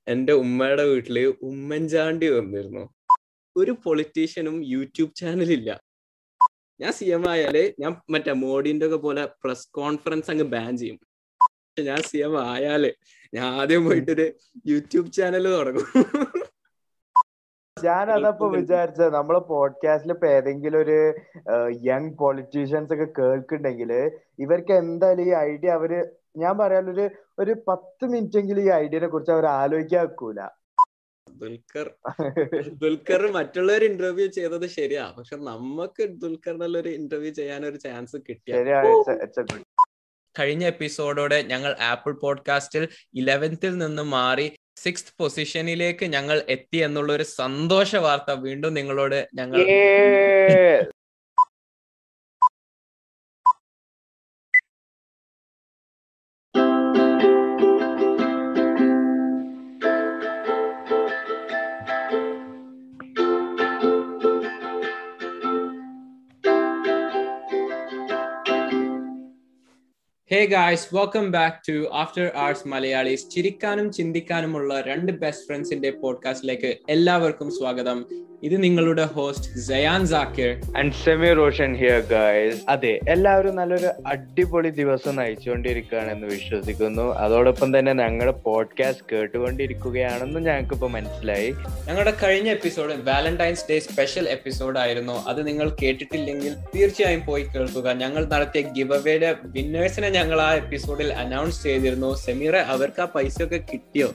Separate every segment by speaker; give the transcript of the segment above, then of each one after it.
Speaker 1: എന്റെ ഉമ്മയുടെ വീട്ടില് ഉമ്മൻചാണ്ടി വന്നിരുന്നു ഒരു പൊളിറ്റീഷ്യനും യൂട്യൂബ് ചാനലില്ല ഞാൻ സി എം ആയാല് ഞാൻ മറ്റേ മോഡിന്റെ ഒക്കെ പോലെ പ്രസ് കോൺഫറൻസ് അങ്ങ് ബാൻ ചെയ്യും പക്ഷെ ഞാൻ സി എം ആയാല് ഞാൻ ആദ്യം പോയിട്ടൊരു യൂട്യൂബ് ചാനൽ തുടങ്ങും
Speaker 2: ഞാൻ അതപ്പോ വിചാരിച്ചത് നമ്മളെ പോഡ്കാസ്റ്റിൽ ഇപ്പൊ ഏതെങ്കിലും ഒരു യങ് പൊളിറ്റീഷ്യൻസ് ഒക്കെ കേൾക്കുന്നുണ്ടെങ്കിൽ ഇവർക്ക് എന്തായാലും ഈ ഐഡിയ അവര് ഞാൻ പറയാൻ ഒരു ഒരു പത്ത് മിനിറ്റ് എങ്കിലും ഈ ഐഡിയനെ കുറിച്ച് അവർ ആലോചിക്കാൻ വെക്കൂല
Speaker 1: ദുൽഖർ ദുൽഖർ മറ്റുള്ളവർ ഇന്റർവ്യൂ ചെയ്തത് ശരിയാ പക്ഷെ നമുക്ക് ദുൽഖറിനുള്ള ഒരു ഇന്റർവ്യൂ ചെയ്യാൻ ഒരു ചാൻസ് കിട്ടിയ
Speaker 2: ശരിയാണ് it's a- it's a good
Speaker 1: കഴിഞ്ഞ എപ്പിസോഡോടെ ഞങ്ങൾ ആപ്പിൾ പോഡ്കാസ്റ്റിൽ ഇലവൻത്തിൽ നിന്ന് മാറി സിക്സ് പൊസിഷനിലേക്ക് ഞങ്ങൾ എത്തി എന്നുള്ള ഒരു സന്തോഷ വാർത്ത വീണ്ടും നിങ്ങളോട് ഞങ്ങൾ
Speaker 2: Yeah.
Speaker 1: Hey guys welcome back to after hours Malayalees ചിരിക്കാനും ചിന്തിക്കാനുമുള്ള രണ്ട് ബെസ്റ്റ് ഫ്രണ്ട്സിന്റെ പോഡ്കാസ്റ്റിലേക്ക് എല്ലാവർക്കും സ്വാഗതം ഇത് നിങ്ങളുടെ host Sayan Zakir
Speaker 2: and Sami Roshan here guys അതെ എല്ലാവരും നല്ലൊരു അടിപൊളി ദിവസം നയിച്ചുകൊണ്ടിരിക്കുകയാണെന്ന് വിശ്വസിക്കുന്നു അതോടൊപ്പം തന്നെ ഞങ്ങളുടെ പോഡ്കാസ്റ്റ് കേട്ടുകൊണ്ടിരിക്കുകയാണെന്ന് ഞങ്ങൾക്ക് ഇപ്പൊ മനസ്സിലായി
Speaker 1: ഞങ്ങളുടെ കഴിഞ്ഞ episode Valentine's Day special episode ആയിരുന്നു അത് നിങ്ങൾ കേട്ടിട്ടില്ലെങ്കിൽ തീർച്ചയായും പോയി കേൾക്കുക ഞങ്ങൾ നടത്തിയ ഗിവ് അവയുടെ വിന്നേഴ്സിനെ ഞങ്ങൾ ആ എപ്പിസോഡിൽ അനൗൺസ് ചെയ്തിരുന്നു സെമീറ അവർക്ക് ആ പൈസ ഒക്കെ കിട്ടിയോ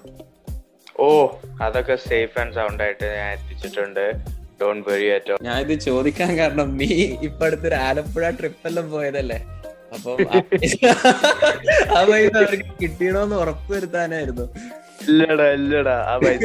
Speaker 2: ഓ അതൊക്കെ സേഫ് ആൻഡ് സൗണ്ട് ആയിട്ട് ഞാൻ എത്തിച്ചിട്ടുണ്ട് ഡോണ്ട് വെറി അറ്റ്
Speaker 1: ഞാൻ ഇത് ചോദിക്കാൻ കാരണം നീ ഇപ്പൊ അടുത്തൊരു ആലപ്പുഴ ട്രിപ്പ് എല്ലാം പോയതല്ലേ അപ്പം ആ പൈസ- ആ പൈസ അവർക്ക് കിട്ടിയണോന്ന് ഉറപ്പ് വരുത്താനായിരുന്നു
Speaker 2: ഇല്ലടാ ഇല്ലടാ ആ പൈസ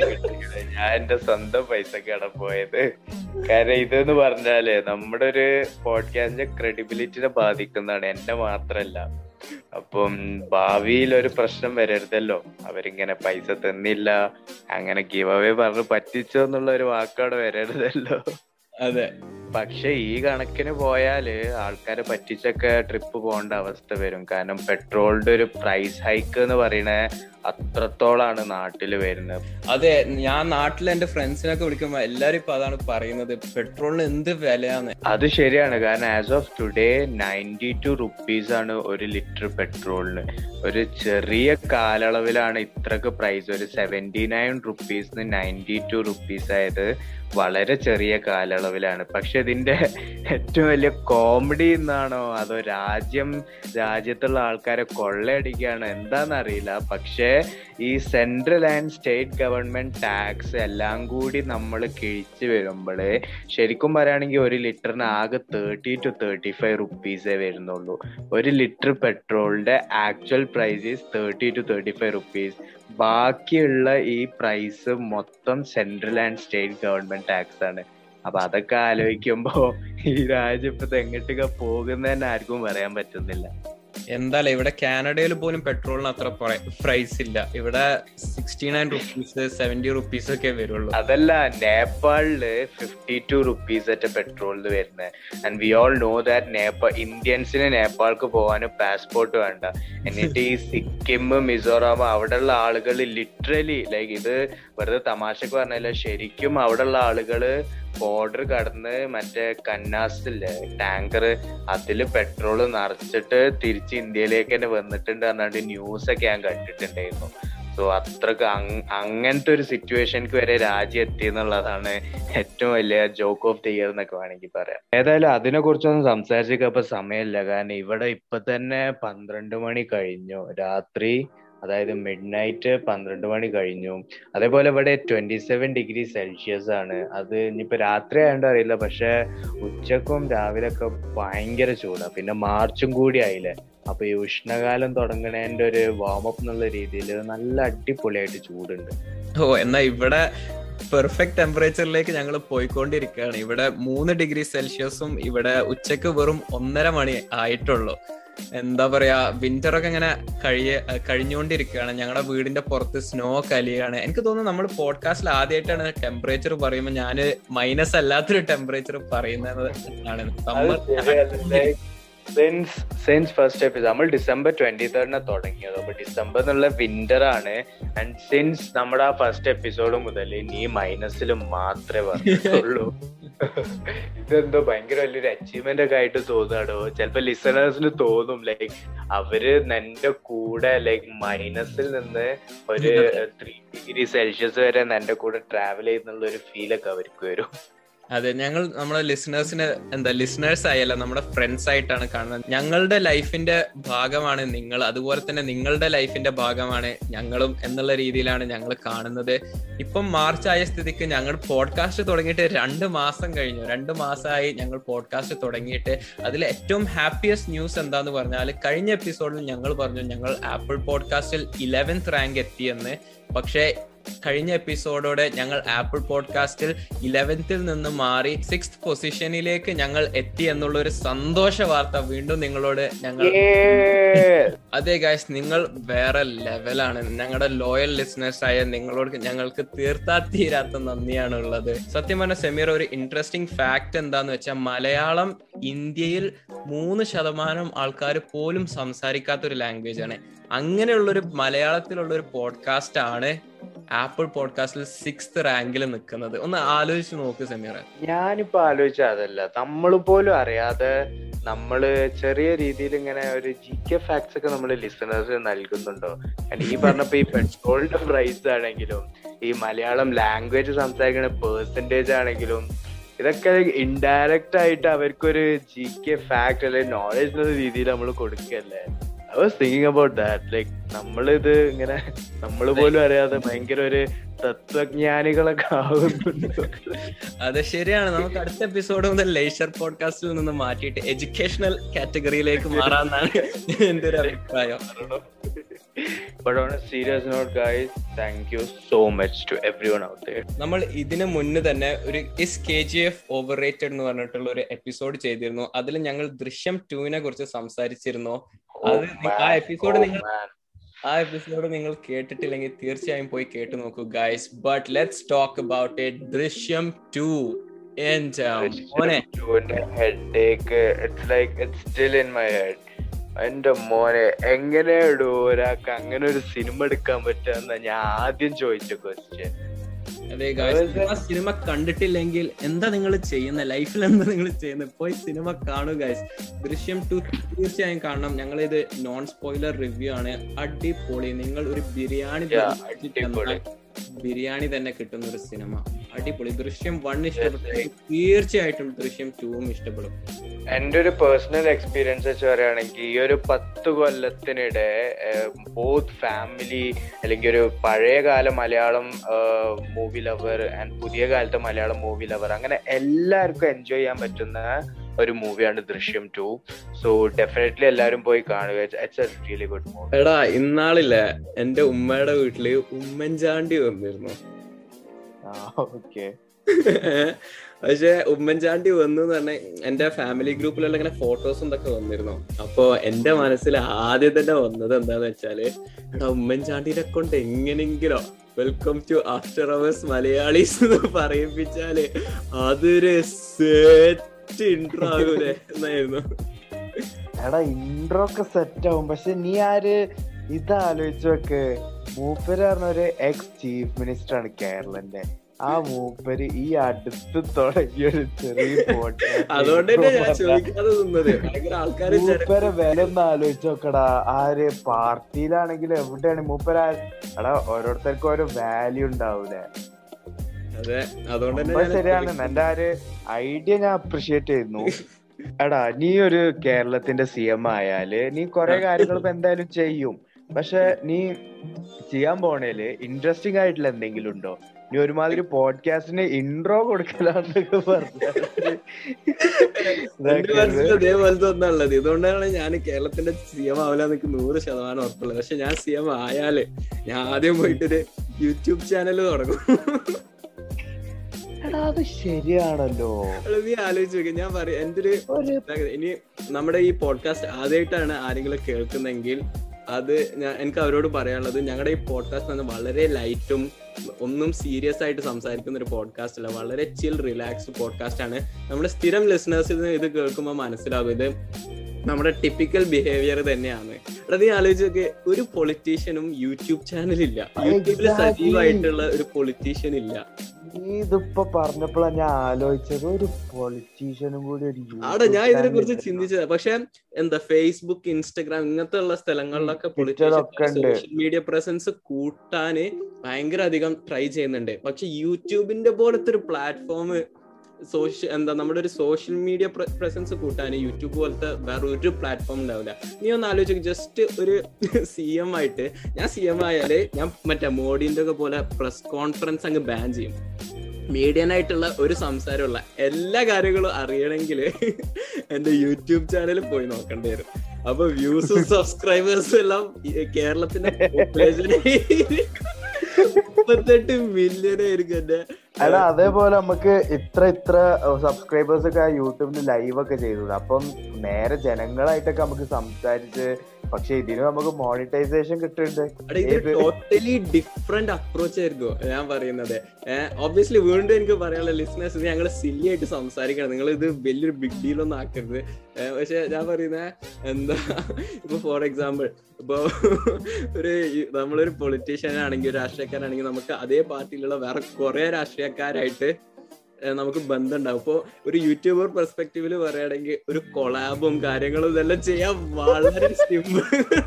Speaker 2: ഞാൻ എന്റെ സ്വന്തം പൈസക്കാണ് പോയത് കാരണം ഇതെന്ന് പറഞ്ഞാല് നമ്മുടെ ഒരു പോഡ്കാസ്റ്റിന്റെ ക്രെഡിബിലിറ്റിനെ ബാധിക്കുന്നതാണ് എന്നെ മാത്രല്ല അപ്പം ഭാവിയിൽ ഒരു പ്രശ്നം വരരുതല്ലോ അവരിങ്ങനെ പൈസ തന്നില്ല അങ്ങനെ ഗിവ് അവേ പറഞ്ഞ് പറ്റിച്ചോ എന്നുള്ള ഒരു വാക്കവിടെ വരരുതല്ലോ
Speaker 1: അതെ
Speaker 2: പക്ഷെ ഈ കണക്കിന് പോയാല് ആൾക്കാരെ പറ്റിച്ചൊക്കെ ട്രിപ്പ് പോകേണ്ട അവസ്ഥ വരും കാരണം പെട്രോളിന്റെ ഒരു പ്രൈസ് ഹൈക്ക് എന്ന് പറയണ അത്രത്തോളാണ് നാട്ടിൽ വരുന്നത്
Speaker 1: അതെ ഞാൻ നാട്ടിൽ എന്റെ ഫ്രണ്ട്സിനൊക്കെ വിളിക്കുമ്പോ എല്ലാരും ഇപ്പൊ അതാണ് പറയുന്നത് പെട്രോളിന് എന്ത് വിലയാന്ന്
Speaker 2: അത് ശരിയാണ് കാരണം as of today ninety two rupees ആണ് ഒരു ലിറ്റർ പെട്രോളിന് ഒരു ചെറിയ കാലയളവിലാണ് ഇത്രക്ക് പ്രൈസ് ഒരു സെവൻറ്റി നയൻ റുപ്പീസിന് നയൻറ്റി ടു റുപ്പീസ് ആയത് വളരെ ചെറിയ കാലയളവിലാണ് പക്ഷെ ഇതിന്റെ ഏറ്റവും വലിയ കോമഡി എന്നാണോ അതോ രാജ്യം രാജ്യത്തുള്ള ആൾക്കാരെ കൊള്ളയടിക്കുകയാണ് എന്താണെന്നറിയില്ല പക്ഷേ ഈ central and state government tax എല്ലാം കൂടി നമ്മൾ കിഴിച്ച് വരുമ്പോൾ ശരിക്കും പറയുകയാണെങ്കിൽ ഒരു ലിറ്ററിന് ആകെ തേർട്ടി ടു തേർട്ടി ഫൈവ് റുപ്പീസേ വരുന്നുള്ളൂ ഒരു ലിറ്റർ പെട്രോളിന്റെ actual price is thirty two thirty five rupees ബാക്കിയുള്ള ഈ പ്രൈസ് മൊത്തം central and state government tax ആണ് അപ്പൊ അതൊക്കെ ആലോചിക്കുമ്പോ ഈ രാജ്യം ഇപ്പൊ എങ്ങോട്ടൊക്കെ പോകുന്നതന്നെ ആർക്കും പറയാൻ പറ്റുന്നില്ല
Speaker 1: എന്തായാലും ഇവിടെ കാനഡയിൽ പോലും പെട്രോളിന് അത്ര പ്രൈസ് ഇല്ല ഇവിടെ sixty nine rupees seventy rupees ഒക്കെ വരുള്ളൂ
Speaker 2: അതല്ല നേപ്പാളില് ഫിഫ്റ്റി ടു റുപ്പീസ് ആയിട്ട് പെട്രോളിന് വരുന്നത് and we all know that Nepal ഇന്ത്യൻസിന് നേപ്പാൾക്ക് പോകാനും പാസ്പോർട്ട് വേണ്ട എന്നിട്ട് ഈ സിക്കിം മിസോറാം അവിടെയുള്ള ആളുകൾ ലിറ്ററലി ലൈക്ക് ഇത് വെറുതെ തമാശക്ക് പറഞ്ഞല്ല ശരിക്കും അവിടെയുള്ള ആളുകള് ബോർഡർ കടന്ന് മറ്റേ കന്നാസില്ലേ ടാങ്കർ അതില് പെട്രോൾ നിറച്ചിട്ട് തിരിച്ച് ഇന്ത്യയിലേക്ക് തന്നെ വന്നിട്ടുണ്ട് പറഞ്ഞാണ്ട് ന്യൂസ് ഒക്കെ ഞാൻ കണ്ടിട്ടുണ്ടായിരുന്നു സോ അത്രക്ക് അങ്- അങ്ങനത്തെ ഒരു സിറ്റുവേഷൻക്ക് വരെ രാജ്യം എത്തി എന്നുള്ളതാണ് ഏറ്റവും വലിയ ജോക്ക് ഓഫ് ദി ഇയർ എന്നൊക്കെ വേണമെങ്കിൽ പറയാം ഏതായാലും അതിനെ കുറിച്ചൊന്നും സംസാരിച്ചൊക്കെ ഇപ്പൊ സമയമില്ല കാരണം ഇവിടെ ഇപ്പൊ തന്നെ പന്ത്രണ്ട് മണി കഴിഞ്ഞു രാത്രി അതായത് മിഡ് നൈറ്റ് പന്ത്രണ്ട് മണി കഴിഞ്ഞു അതേപോലെ ഇവിടെ ട്വന്റി സെവൻ ഡിഗ്രി സെൽഷ്യസ് ആണ് അത് ഇനിയിപ്പോ രാത്രി ആയതുകൊണ്ട് അറിയില്ല പക്ഷെ ഉച്ചക്കും രാവിലെയൊക്കെ ഭയങ്കര ചൂടാ പിന്നെ മാർച്ചും കൂടി ആയില്ലേ അപ്പൊ ഈ ഉഷ്ണകാലം തുടങ്ങണേന്റെ ഒരു വാമപ്പ് എന്നുള്ള രീതിയിൽ നല്ല അടിപൊളിയായിട്ട് ചൂടുണ്ട്
Speaker 1: ഓ എന്നാ ഇവിടെ പെർഫെക്റ്റ് ടെമ്പറേച്ചറിലേക്ക് ഞങ്ങൾ പോയിക്കൊണ്ടിരിക്കുകയാണ് ഇവിടെ മൂന്ന് ഡിഗ്രി സെൽഷ്യസും ഇവിടെ ഉച്ചക്ക് വെറും ഒന്നര മണി ആയിട്ടുള്ളൂ എന്താ പറയാ വിന്റർ ഒക്കെ ഇങ്ങനെ കഴിയ കഴിഞ്ഞുകൊണ്ടിരിക്കുകയാണ് ഞങ്ങളുടെ വീടിന്റെ പുറത്ത് സ്നോ കലിയാണ് എനിക്ക് തോന്നുന്നു നമ്മൾ പോഡ്കാസ്റ്റിൽ ആദ്യമായിട്ടാണ് ടെമ്പറേച്ചർ പറയുമ്പോൾ ഞാൻ മൈനസ് അല്ലാത്തൊരു ടെമ്പറേച്ചർ പറയുന്നത് ആണ് summer
Speaker 2: since since first episode നമ്മൾ ഡിസംബർ ട്വന്റി തേർഡിനെ തുടങ്ങിയത് അപ്പൊ ഡിസംബർ എന്നുള്ള വിന്റർ ആണ് ആൻഡ് സിൻസ് നമ്മുടെ ആ ഫസ്റ്റ് എപ്പിസോഡ് മുതൽ നീ മൈനസിൽ മാത്രമേ പറഞ്ഞിട്ടുള്ളൂ ഇതെന്തോ ഭയങ്കര വലിയൊരു അച്ചീവ്മെന്റ് ഒക്കെ ആയിട്ട് തോന്നാടോ ചിലപ്പോ ലിസണേഴ്സിന് തോന്നും ലൈക്ക് അവര് എന്റെ കൂടെ ലൈക്ക് മൈനസിൽ നിന്ന് ഒരു ത്രീ ഡിഗ്രി സെൽഷ്യസ് വരെ എന്റെ കൂടെ ട്രാവൽ ചെയ്യുന്നുള്ള ഒരു ഫീൽ ഒക്കെ അവർക്ക് വരും
Speaker 1: അതെ ഞങ്ങൾ നമ്മളെ ലിസണേഴ്സിന് എന്താ ലിസണേഴ്സ് ആയല്ല നമ്മുടെ ഫ്രണ്ട്സ് ആയിട്ടാണ് കാണുന്നത് ഞങ്ങളുടെ ലൈഫിന്റെ ഭാഗമാണ് നിങ്ങൾ അതുപോലെ തന്നെ നിങ്ങളുടെ ലൈഫിന്റെ ഭാഗമാണ് ഞങ്ങളും എന്നുള്ള രീതിയിലാണ് ഞങ്ങൾ കാണുന്നത് ഇപ്പം മാർച്ച് ആയ സ്ഥിതിക്ക് ഞങ്ങൾ പോഡ്കാസ്റ്റ് തുടങ്ങിയിട്ട് രണ്ട് മാസം കഴിഞ്ഞു രണ്ട് മാസമായി ഞങ്ങൾ പോഡ്കാസ്റ്റ് തുടങ്ങിയിട്ട് അതിൽ ഏറ്റവും ഹാപ്പിയസ്റ്റ് ന്യൂസ് എന്താന്ന് പറഞ്ഞാൽ കഴിഞ്ഞ എപ്പിസോഡിൽ ഞങ്ങൾ പറഞ്ഞു ഞങ്ങൾ ആപ്പിൾ പോഡ്കാസ്റ്റിൽ ഇലവൻത്ത് റാങ്ക് എത്തിയെന്ന് പക്ഷേ കഴിഞ്ഞ എപ്പിസോഡോടെ ഞങ്ങൾ ആപ്പിൾ പോഡ്കാസ്റ്റിൽ ഇലവൻത്തിൽ നിന്ന് മാറി സിക്സ് പൊസിഷനിലേക്ക് ഞങ്ങൾ എത്തി എന്നുള്ള ഒരു സന്തോഷ വാർത്ത വീണ്ടും നിങ്ങളോട് ഞങ്ങൾ അതെ ഗായ്സ് നിങ്ങൾ വേറെ ലെവലാണ് ഞങ്ങളുടെ ലോയൽ ലിസണേഴ്സ് ആയ നിങ്ങളോട് ഞങ്ങൾക്ക് തീർത്താ തീരാത്ത നന്ദിയാണ് ഉള്ളത് സത്യം പറഞ്ഞ സെമീർ ഒരു ഇൻട്രസ്റ്റിംഗ് ഫാക്ട് എന്താന്ന് വെച്ചാൽ മലയാളം ഇന്ത്യയിൽ മൂന്ന് ശതമാനം ആൾക്കാർ പോലും സംസാരിക്കാത്ത ഒരു ലാംഗ്വേജ് ആണ് അങ്ങനെയുള്ള ഒരു മലയാളത്തിലുള്ള ഒരു പോഡ്കാസ്റ്റ് ആണ് ആപ്പിൾ പോഡ്കാസ്റ്റിൽ സിക്സ് റാങ്കിൽ നിൽക്കുന്നത് ഒന്ന് ആലോചിച്ച് നോക്ക് സമീറ
Speaker 2: ഞാനിപ്പോ ആലോചിച്ച അതല്ല നമ്മൾ പോലും അറിയാതെ നമ്മള് ചെറിയ രീതിയിൽ ഇങ്ങനെ ഒരു ജി കെ ഫാക്ട്സ് ഒക്കെ നമ്മൾ ലിസണേഴ്സ് നൽകുന്നുണ്ടോ ഈ പറഞ്ഞപ്പോ ഈ പെട്രോളിന്റെ പ്രൈസ് ആണെങ്കിലും ഈ മലയാളം ലാംഗ്വേജ് സംസാരിക്കുന്ന പേഴ്സൻറ്റേജ് ആണെങ്കിലും ഇതൊക്കെ ഇൻഡയറക്റ്റ് ആയിട്ട് അവർക്കൊരു ജി കെ ഫാക്ട് അല്ലെങ്കിൽ നോളജ് എന്ന രീതിയിൽ നമ്മൾ കൊടുക്കല്ലേ I was thinking about that like നമ്മളിത് ഇങ്ങനെ നമ്മൾ പോലും അറിയാതെ ഭയങ്കര ഒരു തത്വജ്ഞാനികളൊക്കെ ആകുന്നുണ്ട്
Speaker 1: അതെ ശരിയാണ് നമുക്ക് അടുത്ത എപ്പിസോഡ് മുതൽ ലേഷർ പോഡ്കാസ്റ്റിൽ നിന്ന് മാറ്റിയിട്ട് എഡ്യൂക്കേഷണൽ കാറ്റഗറിയിലേക്ക് മാറാന്നാണ് എന്റെ ഒരു അഭിപ്രായം
Speaker 2: But on a serious note, guys, thank you so much to everyone out there.
Speaker 1: നമ്മൾ ഇതിനു മുന്നേ തന്നെ ഒരു is K G F overrated എന്ന് പറഞ്ഞിട്ടുള്ള ഒരു എപ്പിസോഡ് ചെയ്തിരുന്നു അതിൽ ഞങ്ങൾ ദൃശ്യം ടുവിനെ കുറിച്ച് സംസാരിച്ചിരുന്നു അത് ആ എപ്പിസോഡ് നിങ്ങൾ ആ എപ്പിസോഡ് നിങ്ങൾ കേട്ടിട്ടില്ലെങ്കിൽ തീർച്ചയായും പോയി കേട്ടു നോക്കൂ guys but let's talk about it Drishyam two മോനെ
Speaker 2: headache it's like it's still in my head എന്റെ മോനെ എങ്ങനെയാടോ ഒരാൾക്ക് അങ്ങനെ ഒരു സിനിമ എടുക്കാൻ പറ്റുന്ന ഞാൻ ആദ്യം ചോദിച്ച ക്വസ്റ്റ്യൻ
Speaker 1: അതെ ഗായ്സ് ആ സിനിമ കണ്ടിട്ടില്ലെങ്കിൽ എന്താ നിങ്ങൾ ചെയ്യുന്ന ലൈഫിൽ എന്താ നിങ്ങൾ ചെയ്യുന്നത് പോയി സിനിമ കാണൂ ഗൈസ് ദൃശ്യം ടു തീർച്ചയായും കാണണം ഞങ്ങൾ ഇത് നോൺ സ്പോയിലർ റിവ്യൂ ആണ് അടിപൊളി നിങ്ങൾ ഒരു ബിരിയാണി ബിരിയാണി തന്നെ കിട്ടുന്ന ഒരു സിനിമ അടിപൊളി ദൃശ്യം വൺ ഇഷ്ടപ്പെട്ടു തീർച്ചയായിട്ടും ദൃശ്യം ടൂവും ഇഷ്ടപ്പെടും
Speaker 2: എന്റെ ഒരു പേഴ്സണൽ എക്സ്പീരിയൻസ് വെച്ച് പറയുകയാണെങ്കിൽ ഈ ഒരു പത്ത് കൊല്ലത്തിനിടെ ബോത്ത് ഫാമിലി അല്ലെങ്കിൽ ഒരു പഴയകാല മലയാളം മൂവി ലവർ ആൻഡ് പുതിയ കാലത്തെ മലയാളം മൂവി ലവർ അങ്ങനെ എല്ലാവർക്കും എൻജോയ് ചെയ്യാൻ പറ്റുന്ന ഒരു മൂവിയാണ് ദൃശ്യം ടു സോ ഡെഫിനറ്റ്ലി എല്ലാരും പോയി കാണുക it's a really good movie
Speaker 1: എടാ ഇന്നാളില്ലേ എന്റെ ഉമ്മയുടെ വീട്ടില് ഉമ്മൻചാണ്ടി വന്നിരുന്നു
Speaker 2: ഓക്കെ
Speaker 1: പക്ഷെ ഉമ്മൻചാണ്ടി വന്നു എന്ന് പറഞ്ഞ എന്റെ ഫാമിലി ഗ്രൂപ്പിലുള്ള ഇങ്ങനെ ഫോട്ടോസും ഇതൊക്കെ വന്നിരുന്നു അപ്പൊ എന്റെ മനസ്സിൽ ആദ്യം തന്നെ വന്നത് എന്താന്ന് വെച്ചാല് എടാ ഉമ്മൻചാണ്ടിനെ കൊണ്ട് എങ്ങനെങ്കിലോ welcome to after hours Malayalees എന്ന് പറയിപ്പിച്ചാല് അതൊരു സെറ്റ് ഇൻട്രോ ആകൂലേ എന്നായിരുന്നു
Speaker 3: എടാ ഇൻട്രോ ഒക്കെ സെറ്റ് ആവും പക്ഷെ നീ ആര് ഇത് ആലോചിച്ച് നോക്ക് മൂപ്പര് പറഞ്ഞ ഒരു എക്സ് ചീഫ് മിനിസ്റ്റർ ആണ് കേരളന്റെ ആ മൂപ്പര് ഈ അടുത്ത് തുടങ്ങിയ ഒരു ചെറിയ
Speaker 1: അതുകൊണ്ട് തന്നെ ഞാൻ ചോദിക്കാതെ നിന്നത് ഭയങ്കര ആൾക്കാര്
Speaker 3: മൂപ്പരെ വില ഒന്ന് ആലോചിച്ച് നോക്കടാ ആര് പാർട്ടിയിലാണെങ്കിലും എവിടെയാണ് മൂപ്പര എടാ ഓരോരുത്തർക്കും ഓരോ വാല്യൂ ഉണ്ടാവൂലേ
Speaker 1: അതെ അതുകൊണ്ട് തന്നെ
Speaker 3: സംഭവം ശരിയാണ് എന്റെ ആ ഒരു ഐഡിയ ഞാൻ അപ്രിഷിയേറ്റ് ചെയ്യുന്നു എടാ നീ ഒരു കേരളത്തിന്റെ സി എം ആയാല് നീ കൊറേ കാര്യങ്ങൾ ഇപ്പൊ എന്തായാലും ചെയ്യും പക്ഷെ നീ ചെയ്യാൻ പോണേല് ഇൻട്രസ്റ്റിംഗ് ആയിട്ടുള്ള എന്തെങ്കിലും ഉണ്ടോ നീ ഒരുമാതിരി പോഡ്കാസ്റ്റിന് ഇൻട്രോ കൊടുക്കലാന്നൊക്കെ പറഞ്ഞു
Speaker 1: ഇതേപോലത്തെ ഒന്നുള്ളത് ഇതുകൊണ്ടാണ് ഞാൻ കേരളത്തിന്റെ സി എം ആവില്ല എനിക്ക് നൂറ് ശതമാനം ഉറപ്പുള്ളത് പക്ഷെ ഞാൻ സി എം ആയാല് ഞാൻ ആദ്യം പോയിട്ടൊരു യൂട്യൂബ് ചാനൽ തുടങ്ങും
Speaker 3: എടാ അത് ശരിയാണല്ലോ
Speaker 1: നീ ആലോചിച്ച് നോക്കി ഞാൻ പറയാം എന്റെ ഒരു ഇനി നമ്മുടെ ഈ പോഡ്കാസ്റ്റ് ആദ്യമായിട്ടാണ് ആരെങ്കിലും കേൾക്കുന്നെങ്കിൽ അത് ഞാൻ എനിക്ക് അവരോട് പറയാനുള്ളത് ഞങ്ങളുടെ ഈ പോഡ്കാസ്റ്റ് എന്ന് വളരെ ലൈറ്റും ഒന്നും സീരിയസ് ആയിട്ട് സംസാരിക്കുന്ന ഒരു പോഡ്കാസ്റ്റ് അല്ല വളരെ ചിൽ റിലാക്സ്ഡ് പോഡ്കാസ്റ്റ് ആണ് നമ്മുടെ സ്ഥിരം ലിസണേഴ്സിൽ ഇത് കേൾക്കുമ്പോൾ മനസ്സിലാകും ഇത് നമ്മുടെ ടിപ്പിക്കൽ ബിഹേവിയർ തന്നെയാണ് എടാ നീ ആലോചിച്ച് നോക്ക് ഒരു പൊളിറ്റീഷ്യനും യൂട്യൂബ് ചാനൽ ഇല്ല യൂട്യൂബിൽ
Speaker 3: Exactly.
Speaker 1: സജീവമായിട്ടുള്ള ഒരു പൊളിറ്റീഷ്യൻ ഇല്ല
Speaker 3: നീ ഇതിപ്പോ പറഞ്ഞപ്പോഴാണ് ഞാൻ ആലോചിച്ചത് ഒരു പൊളിറ്റീഷ്യനും കൂടി ഒരു
Speaker 1: ആടെ ഞാൻ
Speaker 3: YouTube
Speaker 1: ഇതിനെ കുറിച്ച്
Speaker 3: channel
Speaker 1: ചിന്തിച്ചത് പക്ഷെ എന്താ ഫേസ്ബുക്ക് ഇൻസ്റ്റഗ്രാം ഇങ്ങനത്തെ ഉള്ള സ്ഥലങ്ങളിലൊക്കെ
Speaker 3: Twitter ഒക്കെ ഉണ്ട്.
Speaker 1: സോഷ്യൽ മീഡിയ പ്രസൻസ് കൂട്ടാന് ഭയങ്കര അധികം ട്രൈ ചെയ്യുന്നുണ്ട് പക്ഷെ യൂട്യൂബിന്റെ പോലത്തെ ഒരു പ്ലാറ്റ്ഫോം സോഷ്യൽ എന്താ നമ്മുടെ ഒരു സോഷ്യൽ മീഡിയ പ്രസൻസ് കൂട്ടാൻ യൂട്യൂബ് പോലത്തെ വേറെ ഒരു പ്ലാറ്റ്ഫോം ഉണ്ടാവില്ല നീ ഒന്ന് ആലോചിച്ച് ജസ്റ്റ് ഒരു സി എം ആയിട്ട് ഞാൻ സി എം ആയാല് ഞാൻ മറ്റേ മോഡിന്റെ ഒക്കെ പോലെ പ്രസ് കോൺഫറൻസ് അങ്ങ് ബാൻ ചെയ്യും മീഡിയൻ ആയിട്ടുള്ള ഒരു സംസാരമുള്ള എല്ലാ കാര്യങ്ങളും അറിയണമെങ്കിൽ എന്റെ യൂട്യൂബ് ചാനലിൽ പോയി നോക്കേണ്ടി വരും അപ്പൊ വ്യൂസും സബ്സ്ക്രൈബേഴ്സും എല്ലാം ഈ കേരളത്തിന്റെ പോപ്പുലേഷൻ മുപ്പത്തെട്ട് മില്യൺ ആയിരിക്കും എന്റെ
Speaker 3: എടാ അതേപോലെ നമുക്ക് ഇത്ര ഇത്ര സബ്സ്ക്രൈബേഴ്സ് ഒക്കെ യൂട്യൂബിൽ ലൈവ് ഒക്കെ ചെയ്തത് അപ്പം നേരെ ജനങ്ങളായിട്ടൊക്കെ നമുക്ക് സംസാരിച്ച് പക്ഷെ ഇതിന് നമുക്ക് മോണിറ്റൈസേഷൻ കിട്ടുന്നുണ്ട്
Speaker 1: എടാ, ഇത്
Speaker 3: ഏത്?
Speaker 1: ടോട്ടലി ഡിഫറെന്റ് അപ്രോച്ച് ആയിരിക്കും ഞാൻ പറയുന്നത് ഒബ്വിയസ്ലി വീണ്ടും എനിക്ക് പറയാനുള്ള ലിസ്നേഴ്സ് ഞങ്ങൾ സില്ലി ആയിട്ട് സംസാരിക്കണം നിങ്ങൾ ഇത് വലിയൊരു ബിഗ് ഡീൽ ഒന്നും ആക്കരുത് ഏഹ് പക്ഷെ ഞാൻ പറയുന്നത് എന്താ ഇപ്പൊ ഫോർ എക്സാമ്പിൾ ഇപ്പൊ ഒരു ഈ- നമ്മളൊരു പൊളിറ്റീഷ്യൻ ആണെങ്കിൽ ഒരു രാഷ്ട്രീയക്കാരാണെങ്കിൽ നമുക്ക് അതേ പാർട്ടിയിലുള്ള വേറെ കുറെ രാഷ്ട്രീയക്കാരായിട്ട് ഏഹ് നമുക്ക് ബന്ധം ഉണ്ടാവും ഇപ്പൊ ഒരു യൂട്യൂബർ പെർസ്പെക്റ്റീവില് പറയുകയാണെങ്കിൽ ഒരു കൊളാബും കാര്യങ്ങളും ഇതെല്ലാം ചെയ്യാൻ വളരെ സിമ്പിൾ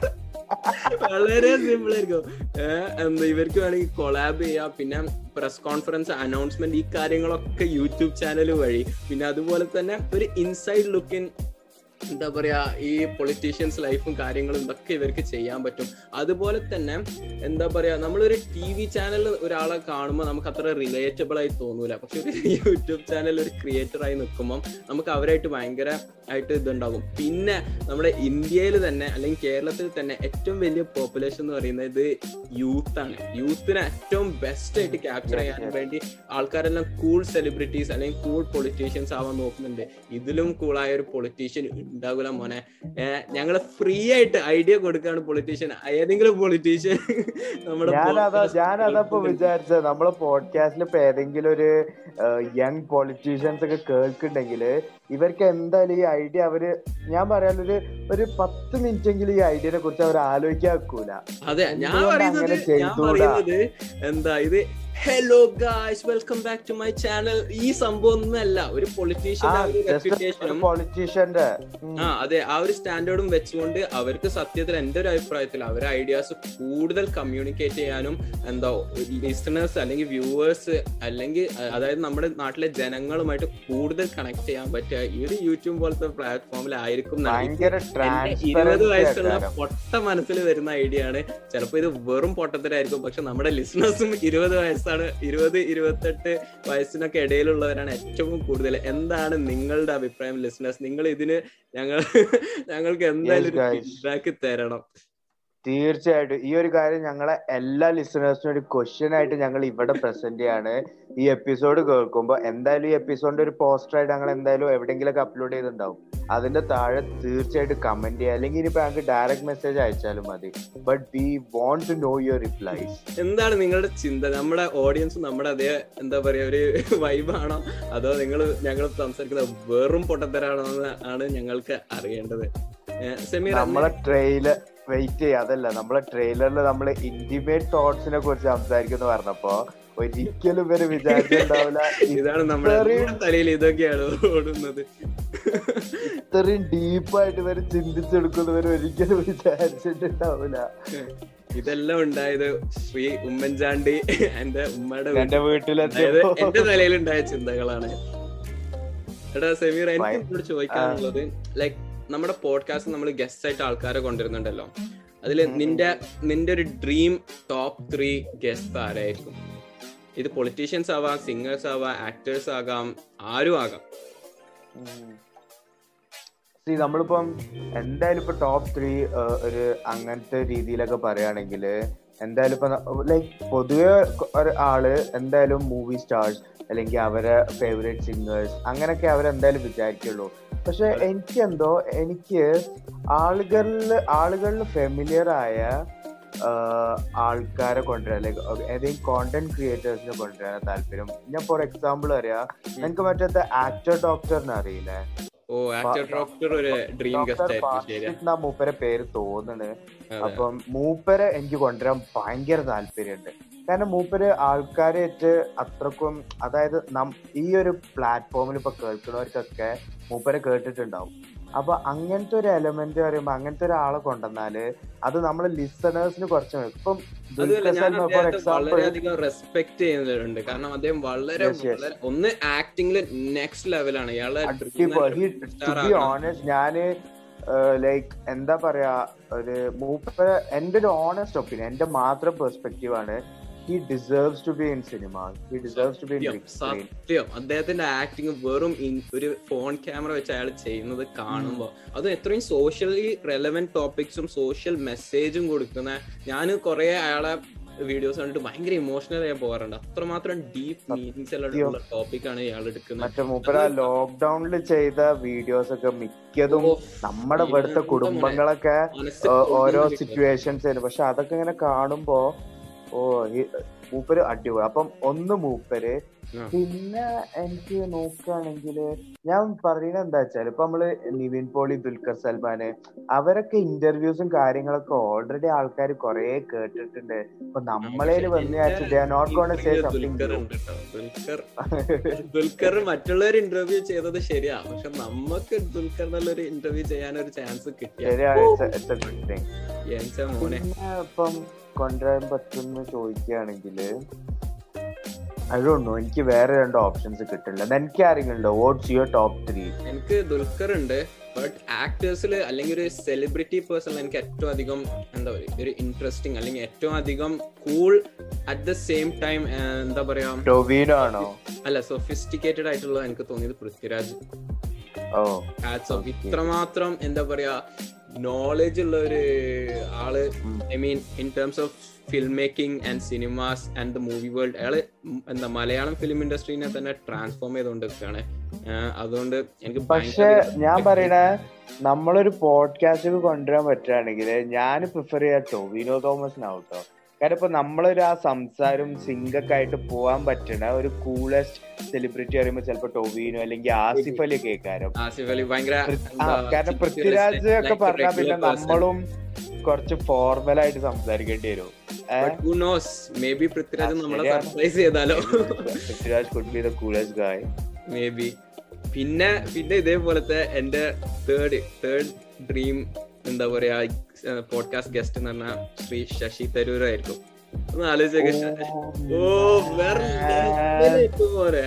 Speaker 1: വളരെ സിമ്പിൾ ആയിരിക്കും ഏഹ് എന്താ ഇവർക്ക് വേണമെങ്കിൽ കൊളാബ് ചെയ്യാം പിന്നെ പ്രസ് കോൺഫറൻസ് അനൗൺസ്മെന്റ് ഈ കാര്യങ്ങളൊക്കെ യൂട്യൂബ് ചാനൽ വഴി പിന്നെ അതുപോലെ തന്നെ ഒരു ഇൻസൈഡ് ലുക്കിൻ എന്താ പറയാ ഈ പൊളിറ്റീഷ്യൻസ് ലൈഫും കാര്യങ്ങളും ഇതൊക്കെ ഇവർക്ക് ചെയ്യാൻ പറ്റും അതുപോലെ തന്നെ എന്താ പറയാ നമ്മളൊരു ടി വി ചാനൽ ഒരാളെ കാണുമ്പോൾ നമുക്ക് അത്ര റിലേറ്റബിൾ ആയി തോന്നൂല പക്ഷെ ഒരു യൂട്യൂബ് ചാനൽ ഒരു ക്രിയേറ്റർ ആയി നിൽക്കുമ്പോൾ നമുക്ക് അവരായിട്ട് ഭയങ്കര ആയിട്ട് ഇതുണ്ടാകും പിന്നെ നമ്മുടെ ഇന്ത്യയിൽ തന്നെ അല്ലെങ്കിൽ കേരളത്തിൽ തന്നെ ഏറ്റവും വലിയ പോപ്പുലേഷൻ എന്ന് പറയുന്നത് ഇത് യൂത്ത് ആണ് യൂത്തിനെ ഏറ്റവും ബെസ്റ്റ് ആയിട്ട് ക്യാപ്ചർ
Speaker 3: Yes,
Speaker 1: ചെയ്യാൻ
Speaker 3: yes.
Speaker 1: വേണ്ടി ആൾക്കാരെല്ലാം കൂൾ സെലിബ്രിറ്റീസ് അല്ലെങ്കിൽ കൂൾ പൊളിറ്റീഷ്യൻസ് ആവാൻ നോക്കുന്നുണ്ട് ഇതിലും കൂളായ ഒരു പൊളിറ്റീഷ്യൻ ഉണ്ടാകൂല മോനെ ഏഹ് ഞങ്ങള് ഫ്രീ ആയിട്ട് ഐഡിയ കൊടുക്കാണ് പൊളിറ്റീഷ്യൻ ഏതെങ്കിലും പൊളിറ്റീഷ്യൻ നമ്മുടെ
Speaker 3: ഞാനതാ
Speaker 1: podcast
Speaker 3: ഞാനതപ്പോ
Speaker 1: കേൾക്കുന്നുണ്ട്.
Speaker 3: വിചാരിച്ചത് നമ്മളെ പോഡ്കാസ്റ്റിൽ ഇപ്പൊ ഏതെങ്കിലും ഒരു യങ് പൊളിറ്റീഷ്യൻസ് ഒക്കെ കേൾക്കുന്നുണ്ടെങ്കിൽ ഇവർക്ക് എന്തായാലും ഈ ഐഡിയ അവര് ഞാൻ പറയാനൊരു ഒരു പത്ത് മിനിറ്റ് എങ്കിലും ഈ ഐഡിയനെ കുറിച്ച് അവർ ആലോചിക്കാൻ വെക്കൂല
Speaker 1: അതെ ഞാൻ
Speaker 3: എന്തുകൊണ്ട്
Speaker 1: പറയുന്നത്
Speaker 3: അങ്ങനെ
Speaker 1: ഞാൻ
Speaker 3: ചെയ്തൂടാ?
Speaker 1: പറയുന്നത് എന്താ ഇത് hello guys welcome back to my channel ഈ സംഭവം ഒന്നല്ല ഒരു
Speaker 3: ആ
Speaker 1: പൊളിറ്റീഷ്യന്റെ ഒരു
Speaker 3: ജസ്റ്റ്
Speaker 1: റെപ്യൂട്ടേഷനും
Speaker 3: പൊളിറ്റീഷ്യന്റെ
Speaker 1: ആ അതെ ആ ഒരു സ്റ്റാൻഡേർഡും വെച്ചുകൊണ്ട് അവർക്ക് സത്യത്തിൽ എന്റെ ഒരു അഭിപ്രായത്തിൽ അവരെ ഐഡിയാസ് കൂടുതൽ കമ്മ്യൂണിക്കേറ്റ് ചെയ്യാനും എന്താ ലിസണേഴ്സ് അല്ലെങ്കിൽ വ്യൂവേഴ്സ് അല്ലെങ്കിൽ അ- അതായത് നമ്മുടെ നാട്ടിലെ ജനങ്ങളുമായിട്ട് കൂടുതൽ കണക്ട് ചെയ്യാൻ പറ്റുക ഈ ഒരു യൂട്യൂബ് പോലത്തെ പ്ലാറ്റ്ഫോമിലായിരിക്കും എന്നാണ്. ഇത്
Speaker 3: ഭയങ്കര
Speaker 1: എന്റെ ഇരുപത് വയസ്സുള്ള
Speaker 3: ട്രാൻസ്പെറൻസി
Speaker 1: പൊട്ട മനസ്സിൽ വരുന്ന ഐഡിയ ആണ് ചിലപ്പോ ഇത് വെറും പൊട്ടത്തരായിരിക്കും പക്ഷെ നമ്മുടെ ലിസണേഴ്സും ഇരുപത് വയസ്സാണ് ഇരുപത് ഇരുപത്തെട്ട് വയസ്സിനൊക്കെ ഇടയിലുള്ളവരാണ് ഏറ്റവും കൂടുതൽ എന്താണ് നിങ്ങളുടെ അഭിപ്രായം ലിസണേഴ്സ് നിങ്ങൾ ഇതിന് ഞങ്ങൾ ഞങ്ങൾക്ക് എന്തായാലും ഒരു
Speaker 3: guys.
Speaker 1: ഫീഡ്ബാക്ക് തരണം
Speaker 3: തീർച്ചയായിട്ടും ഈ ഒരു കാര്യം ഞങ്ങളെ എല്ലാ ലിസണേഴ്സിനും ഒരു ക്വസ്റ്റ്യൻ ആയിട്ട് ഞങ്ങൾ ഇവിടെ പ്രസന്റ് ചെയ്യാണ് ഈ എപ്പിസോഡ് കേൾക്കുമ്പോൾ എന്തായാലും ഈ എപ്പിസോഡിന്റെ ഒരു പോസ്റ്റർ ആയിട്ട് ഞങ്ങൾ എന്തായാലും എവിടെയെങ്കിലൊക്കെ അപ്ലോഡ് ചെയ്തിട്ടുണ്ടാവും അതിന്റെ താഴെ തീർച്ചയായിട്ടും കമന്റ് ചെയ്യുക അല്ലെങ്കിൽ ഇനിയിപ്പോ ഞങ്ങൾക്ക് ഡയറക്റ്റ് മെസ്സേജ് അയച്ചാലും മതി but we want to know your replies
Speaker 1: എന്താണ് നിങ്ങളുടെ ചിന്ത നമ്മുടെ ഓഡിയൻസ് നമ്മുടെ അതേ എന്താ പറയാ ഒരു വൈബാണോ അതോ നിങ്ങൾ ഞങ്ങൾ സംസാരിക്കുന്നത് വെറും പൊട്ടത്തരാണോ എന്ന് ആണ് ഞങ്ങൾക്ക് അറിയേണ്ടത് ഏഹ് സെമീർ അന്ന്
Speaker 3: നമ്മളെ ട്രെയിലർ വെയിറ്റ് ചെയ്യുക അതല്ല നമ്മളെ ട്രെയിലറിൽ നമ്മൾ ഇന്റിമേറ്റ് തോട്ട്സിനെ കുറിച്ച് സംസാരിക്കുന്നു പറഞ്ഞപ്പോ ഒരിക്കലും ഇവര് വിചാരിച്ചിട്ടുണ്ടാവില്ല
Speaker 1: ഇതാണ് നമ്മുടെ
Speaker 3: ഇത്രയും-
Speaker 1: നമ്മുടെ തലയിൽ ഇതൊക്കെയാണ് ഓടുന്നത്
Speaker 3: ഇത്രയും ഡീപ്പായിട്ട് ഇവര് ചിന്തിച്ചെടുക്കുന്നു ഇവര് ഒരിക്കലും വിചാരിച്ചിട്ടുണ്ടാവില്ല
Speaker 1: ഇതെല്ലാം ഉണ്ടായത് ശ്രീ ഉമ്മൻചാണ്ടി എന്റെ ഉമ്മയുടെ
Speaker 3: എന്റെ
Speaker 1: അതായത്
Speaker 3: വീട്ടിലെത്തിയപ്പോ
Speaker 1: എന്റെ തലയിൽ ഉണ്ടായ ചിന്തകളാണ് എടാ സെമീർ എനിക്ക്
Speaker 3: ഭയ-
Speaker 1: എന്നോട് ചോദിക്കാനുള്ളത് ലൈക്ക് നമ്മുടെ പോഡ്കാസ്റ്റ് നമ്മൾ ഗസ്റ്റ് ആയിട്ട് ആൾക്കാരെ കൊണ്ടുവരുന്നുണ്ടല്ലോ അതില് നിന്റെ നിന്റെ ഒരു ഡ്രീം ടോപ്പ് ത്രീ ഗസ്റ്റ് ആരായിരിക്കും ഇത് പൊളിറ്റീഷ്യൻസ് ആവാം സിംഗേഴ്സ് ആവാം ആക്ടേഴ്സ് ആകാം ആരും ആകാം
Speaker 3: സി നമ്മളിപ്പം എന്തായാലും ഇപ്പൊ ടോപ്പ് ത്രീ ഒരു അങ്ങനത്തെ രീതിയിലൊക്കെ പറയുകയാണെങ്കിൽ എന്തായാലും ഇപ്പൊ ലൈക്ക് പൊതുവെ ഒരു ആള് എന്തായാലും മൂവി സ്റ്റാർസ് അല്ലെങ്കിൽ അവരെ ഫേവറേറ്റ് സിംഗേഴ്സ് അങ്ങനെയൊക്കെ അവരെന്തായാലും വിചാരിക്കുള്ളൂ പക്ഷെ എനിക്ക് എന്തോ എനിക്ക് ആളുകളിൽ ആളുകളിൽ ഫെമിലിയർ ആയ ആഹ് ആൾക്കാരെ കൊണ്ടുവരാൻ ലൈക്ക് ഏതെങ്കിലും കോണ്ടന്റ് ക്രിയേറ്റേഴ്സിനെ കൊണ്ടുവരാൻ താല്പര്യം ഞാൻ ഫോർ എക്സാമ്പിൾ അറിയാം എനിക്ക് മറ്റേ ആക്ടർ ഡോക്ടറിനെ അറിയില്ലേ
Speaker 1: ഓ ആക്ടർ ഡോക്ടർ ഒരു ഡ്രീം ഗസ്റ്റ് ആയിരുന്നു ശരിയാ
Speaker 3: എന്നാ മൂപ്പരെ പേര് തോന്നുന്നു
Speaker 1: അതെ.
Speaker 3: അപ്പം മൂപ്പരെ എനിക്ക് കൊണ്ടുവരാൻ ഭയങ്കര താല്പര്യമുണ്ട് കാരണം മൂപ്പര് ആൾക്കാരായിട്ട് അത്രക്കും അതായത് നം ഈ ഒരു പ്ലാറ്റ്ഫോമിൽ ഇപ്പൊ കേൾക്കുന്നവർക്കൊക്കെ മൂപ്പരെ കേട്ടിട്ടുണ്ടാവും അപ്പൊ അങ്ങനത്തെ ഒരു എലമെന്റ് പറയുമ്പോ അങ്ങനത്തെ ഒരാളെ കൊണ്ടുവന്നാല് അത് നമ്മള് ലിസണേഴ്സിന് കുറച്ച് ഇപ്പം
Speaker 1: അതുമല്ല
Speaker 3: ദുൽഖർ
Speaker 1: ഞാൻ
Speaker 3: സൽമാൻ ഫോർ
Speaker 1: അദ്ദേഹത്തെ
Speaker 3: എക്സാമ്പിൾ
Speaker 1: വളരെയധികം റെസ്പെക്ട് ചെയ്യുന്നുണ്ട് കാരണം അദ്ദേഹം വളരെ
Speaker 3: Yes, yes.
Speaker 1: വളരെ- ഒന്ന് ആക്ടിംഗില് നെക്സ്റ്റ് ലെവലാണ് ഇയാളെ
Speaker 3: ടു ബി ഓണസ്റ്റ് ഞാന് ലൈക്ക് എന്താ പറയാ ഒരു മൂപ്പര എന്റെ ഒരു ഓണസ്റ്റ് ഒപ്പീനിയൻ എന്റെ മാത്രം പെർസ്പെക്റ്റീവ് ആണ് he deserves to be in cinema he deserves to be in
Speaker 1: സത്യം
Speaker 3: ബിഗ് സ്ക്രീൻ
Speaker 1: സത്യം അദ്ദേഹത്തിന്റെ ആക്ടിങ് വെറും ഇൻ- ഒരു ഫോൺ ക്യാമറ വെച്ച് അയാൾ ചെയ്യുന്നത് കാണുമ്പോ അത് എത്രയും സോഷ്യലി റെലവെന്റ് ടോപ്പിക്സും സോഷ്യൽ മെസ്സേജും കൊടുക്കുന്ന ഞാൻ കുറെ അയാളെ വീഡിയോസ് കണ്ടിട്ട് ഭയങ്കര ഇമോഷണൽ ആയി പോകാറുണ്ട് അത്രമാത്രം ഡീപ്പ് മീനിങ്സ് ഉള്ള ടോപ്പിക്കാണ് ഇയാൾ എടുക്കുന്നത്
Speaker 3: മറ്റേ മൂപ്പര ലോക്ക്ഡൌണിൽ ചെയ്ത വീഡിയോസ് ഒക്കെ മിക്കതും
Speaker 1: ഓ,
Speaker 3: നമ്മുടെ ഇവിടുത്തെ
Speaker 1: എന്താ
Speaker 3: കുടുംബങ്ങളൊക്കെ
Speaker 1: മനസ്സ്
Speaker 3: ഓ- ഓരോ
Speaker 1: കൊള്ളുന്ന
Speaker 3: സിറ്റുവേഷൻസ് ആയിരുന്നു പക്ഷെ അതൊക്കെ ഇങ്ങനെ കാണുമ്പോ ഓ ഈ മൂപ്പര് അടിപൊളി അപ്പം ഒന്ന് മൂപ്പര്
Speaker 1: ആ.
Speaker 3: പിന്നെ എനിക്ക് നോക്കുകയാണെങ്കില് ഞാൻ പറയുന്നത് എന്താ വെച്ചാൽ ഇപ്പൊ നമ്മള് നിവിൻ പോളി ദുൽഖർ സൽമാന് അവരൊക്കെ ഇന്റർവ്യൂസും കാര്യങ്ങളൊക്കെ ഓൾറെഡി ആൾക്കാർ കുറെ കേട്ടിട്ടുണ്ട് ഇപ്പൊ നമ്മളേല് വന്ന് വിചാരിച്ചു they not gonna say something
Speaker 1: Dulquer ഉണ്ട് കേട്ടോ. ദുൽഖർ ദുൽഖർ മറ്റുള്ളവർ ഇന്റർവ്യൂ ചെയ്തത് ശരിയാ പക്ഷെ നമുക്ക് ദുൽഖർ നല്ലൊരു ഇന്റർവ്യൂ ചെയ്യാൻ ഒരു ചാൻസ് കിട്ടിയ
Speaker 3: ശരിയാണ് ഇറ്റ്സ് എ ഗുഡ് തിങ്
Speaker 1: എൻച്ച മോനെ
Speaker 3: പിന്നെ ഇപ്പം കൊണ്ടുവരാൻ പറ്റുമെന്ന് ചോദിക്കുകയാണെങ്കില് ഐ ഡോണ്ട് നോ എനിക്ക് വേറെ രണ്ട് ഓപ്ഷൻസ് കിട്ടില്ല എനിക്ക് ആരെങ്കിലും ഉണ്ടോ വാട്ട്സ് യുവർ ടോപ്പ് ത്രീ
Speaker 1: എനിക്ക് ദുൽഖർ ഉണ്ട് ബട്ട് ആക്ടേഴ്സിൽ അല്ലെങ്കിൽ ഒരു സെലിബ്രിറ്റി പേഴ്സൺ എനിക്ക് ഏറ്റവും അധികം എന്താ പറയുക ഒരു ഇൻട്രസ്റ്റിംഗ് അല്ലെങ്കിൽ ഏറ്റവും അധികം cool at the same time എന്താ പറയാ
Speaker 3: ടൊവീനോ ആണോ
Speaker 1: അല്ല സൊഫിസ്റ്റിക്കേറ്റഡ് ആയിട്ടുള്ള എനിക്ക് തോന്നിയത് Prithviraj
Speaker 3: oh
Speaker 1: hats off
Speaker 3: Okay.
Speaker 1: ഇത്രമാത്രം എന്താ പറയാ നോളജ് ഉള്ള ഒരു ആള് I mean in terms of film making and cinemas and the movie world അയാള് ഉം എന്താ മലയാളം ഫിലിം ഇൻഡസ്ട്രീനെ തന്നെ ട്രാൻസ്ഫോം ചെയ്തുകൊണ്ടിരിക്കുകയാണ് ആഹ് അതുകൊണ്ട് എനിക്ക്
Speaker 3: പക്ഷെ
Speaker 1: ഭയങ്കര
Speaker 3: ഞാൻ പറയണേ നമ്മളൊരു പോഡ്കാസ്റ്റ് കൊണ്ടുവരാൻ പറ്റുകയാണെങ്കിൽ ഞാൻ പ്രിഫർ ചെയ്യാ ടൊവിനോ തോമസിനാവും കേട്ടോ കാരണം ഇപ്പൊ നമ്മളൊരു ആ സംസാരം സിങ്കൊക്കെ ആയിട്ട് പോവാൻ പറ്റണ ഒരു കൂളസ്റ്റ് സെലിബ്രിറ്റി പറയുമ്പോ ചിലപ്പോ ടൊവിനോ അല്ലെങ്കിൽ ആസിഫ് അലി കേൾക്കാരം
Speaker 1: ആസിഫ് അലി ഭയങ്കര
Speaker 3: ആ,
Speaker 1: എന്താ,
Speaker 3: കാരണം
Speaker 1: serious,
Speaker 3: പൃഥ്വിരാജ് ഒക്കെ
Speaker 1: like a
Speaker 3: പറഞ്ഞാൽ പിന്നെ
Speaker 1: regular person.
Speaker 3: നമ്മളും കുറച്ച് ഫോർമൽ ആയിട്ട് സംസാരിക്കേണ്ടി വരും ഏ?
Speaker 1: But who knows? Maybe Prithviraj
Speaker 3: ആ,
Speaker 1: നമ്മളെ
Speaker 3: ശരിയാണ്.
Speaker 1: സർപ്രൈസ് ചെയ്താലോ
Speaker 3: Prithviraj could be the coolest guy
Speaker 1: maybe പിന്നെ പിന്നെ ഇതേപോലത്തെ എന്റെ തേർഡ് തേർഡ് ഡ്രീം എന്താ പറയാ പോഡ്കാസ്റ്റ് ഗസ്റ്റ് എന്ന് പറഞ്ഞാൽ ശ്രീ ശശി തരൂർ ആയിരിക്കും ഒന്ന് ആലോചിച്ചൊക്കെ ഓ വേറെ level ആയിരിക്കും മോനെ.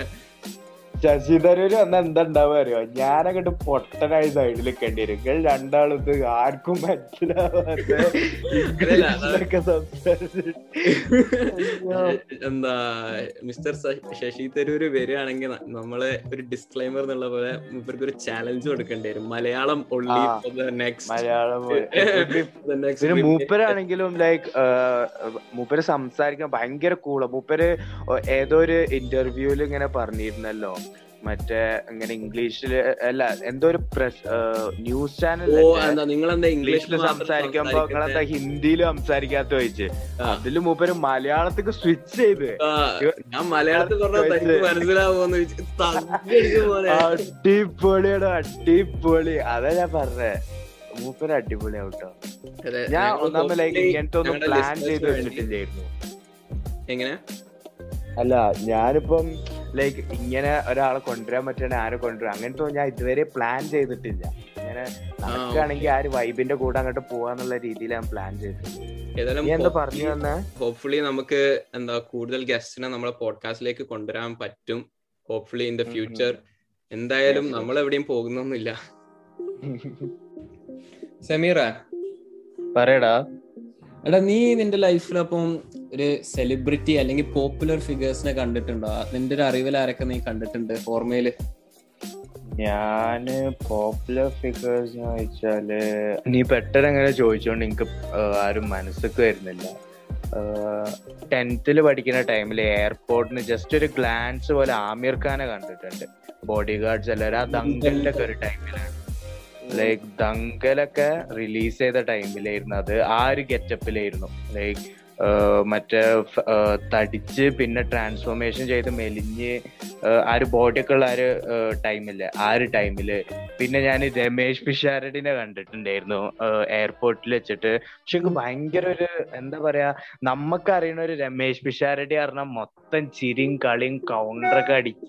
Speaker 3: ശശി തരൂര് വന്ന എന്താ ഉണ്ടാവുക അറിയോ ഞാനങ്ങോട്ട് പൊട്ടനായി സൈഡിൽ നിൽക്കേണ്ടി വരും നിങ്ങൾ രണ്ടാളും ഇത് ആർക്കും മനസ്സിലാവാത്ത ഇംഗ്ലീഷിലൊക്കെ സംസാരിച്ചിട്ട് അയ്യോ.
Speaker 1: എന്താ മിസ്റ്റർ ശശി തരൂര് വരികയാണെങ്കിൽ നമ്മള് ഒരു ഡിസ്ക്ലൈമർ എന്നുള്ള പോലെ ഇവർക്ക് ഒരു ചാലഞ്ച് കൊടുക്കേണ്ടി വരും മലയാളം ഒള്ളി
Speaker 3: ആ.
Speaker 1: നെക്സ്റ്റ്
Speaker 3: മലയാളം പോലെ. പിന്നെ മൂപ്പരാണെങ്കിലും ലൈക്ക് മൂപ്പര് സംസാരിക്കാൻ ഭയങ്കര കൂള മൂപ്പര് ഏതോ ഒരു ഇന്റർവ്യൂല് ഇങ്ങനെ പറഞ്ഞിരുന്നല്ലോ മറ്റേ ഇങ്ങനെ ഇംഗ്ലീഷില് അല്ല എന്തോ ഒരു പ്രസ് ന്യൂസ് ചാനൽ
Speaker 1: ഓ എന്താ നിങ്ങളെന്താ
Speaker 3: ഇംഗ്ലീഷിൽ
Speaker 1: ഇംഗ്ലീഷിൽ
Speaker 3: സംസാരിക്കുമ്പോ നിങ്ങളെന്താ ഹിന്ദിയിൽ സംസാരിക്കാത്ത ചോദിച്ച്
Speaker 1: ആ.
Speaker 3: അതില് മൂപ്പര് മലയാളത്തേക്ക് സ്വിച്ച് ചെയ്ത്
Speaker 1: ഞാൻ മലയാളത്തിൽ പറഞ്ഞാൽ തനിക്ക് മനസ്സിലാവുമെന്ന് ചോദിച്ചു തగ్గടിക്കും പോലെ
Speaker 3: അടിപൊളിയാണ് അടിപൊളി അതാ ഞാൻ പറഞ്ഞേ മൂപ്പര് അടിപൊളിയാവട്ടോ
Speaker 1: അതെ,
Speaker 3: ഞാൻ
Speaker 1: ഞങ്ങൾ
Speaker 3: ഒന്നാമത് ലൈക്ക്
Speaker 1: hopefully
Speaker 3: ഇങ്ങനത്തെ ഒന്നും
Speaker 1: ഞങ്ങളുടെ
Speaker 3: പ്ലാൻ
Speaker 1: listeners
Speaker 3: ചെയ്ത്
Speaker 1: വേണ്ടി-
Speaker 3: വെച്ചിട്ടില്ലായിരുന്നു
Speaker 1: എങ്ങനെ
Speaker 3: അല്ല ഞാനിപ്പം ലൈക്ക് ഇങ്ങനെ ഒരാളെ കൊണ്ടുവരാൻ പറ്റണ ആരെ കൊണ്ടുവരാം അങ്ങനത്തെ ഒന്നും ഞാൻ ഇതുവരെ പ്ലാൻ ചെയ്തിട്ടില്ല ഇങ്ങനെ നടക്കുകയാണെങ്കിൽ ആ ഒരു വൈബിന്റെ കൂടെ അങ്ങോട്ട് പോവാന്നുള്ള രീതിയിൽ ഞാൻ പ്ലാൻ ചെയ്തിട്ടുണ്ട്
Speaker 1: ഏതായാലും
Speaker 3: നീ എന്താ പറഞ്ഞു തന്നെ
Speaker 1: ഹോപ്പ്ഫുള്ളി നമുക്ക് എന്താ കൂടുതൽ ഗസ്റ്റിനെ നമ്മളെ പോഡ്കാസ്റ്റിലേക്ക് കൊണ്ടുവരാൻ പറ്റും ഹോപ്പ്ഫുള്ളി ഇൻ ദ ഫ്യൂച്ചർ എന്തായാലും
Speaker 3: Yes, yes.
Speaker 1: നമ്മൾ എവിടെയും പോകുന്നൊന്നുമില്ല സമീറ
Speaker 3: പറയടാ
Speaker 1: എടാ നീ നിന്റെ ലൈഫിൽ അപ്പം ഒരു സെലിബ്രിറ്റി അല്ലെങ്കിൽ പോപ്പുലർ ഫിഗേഴ്സിനെ കണ്ടിട്ടുണ്ടോ നിന്റെ ഒരു അറിവിൽ ആരൊക്കെ നീ കണ്ടിട്ടുണ്ട് ഓർമ്മയില്
Speaker 3: ഞാന് പോപ്പുലർ ഫിഗേഴ്സ് എന്ന് വെച്ചാല് നീ പെട്ടെന്ന് അങ്ങനെ ചോദിച്ചോണ്ട് എനിക്ക് ആരും മനസ്സിക്ക് വരുന്നില്ല ടെൻത്തിൽ പഠിക്കുന്ന ടൈമിൽ എയർപോർട്ടിന് ജസ്റ്റ് ഒരു ഗ്ലാൻസ് പോലെ ആമിർ ഖാനെ കണ്ടിട്ടുണ്ട് ബോഡി ഗാർഡ്സ് എല്ലാവരും ആ ദങ്കലിന്റെ ഒക്കെ ഒരു ടൈമിലാണ് ലൈക്ക് ദങ്കലൊക്കെ റിലീസ് ചെയ്ത ടൈമിലായിരുന്നു അത് ആ ഒരു ഗെറ്റപ്പിലായിരുന്നു ലൈക്ക് മറ്റേ ഫ്- ആ, തടിച്ച് പിന്നെ ട്രാൻസ്ഫോർമേഷൻ ചെയ്ത് മെലിഞ്ഞ് ആ ഒരു ബോഡി ഒക്കെ ഉള്ള ആ ഒരു ടൈമില്ലേ ആ ഒരു ടൈമില്
Speaker 2: പിന്നെ ഞാൻ രമേഷ് പിഷാരടിനെ കണ്ടിട്ടുണ്ടായിരുന്നു എയർപോർട്ടിൽ വെച്ചിട്ട് പക്ഷെ എനിക്ക് ഭയങ്കര ഒരു എന്താ പറയാ നമുക്ക് അറിയണ ഒരു രമേഷ് പിഷാരടി പറഞ്ഞാൽ മൊത്തം ചിരിയും കളിയും കൗണ്ടറൊക്കെ അടിച്ച്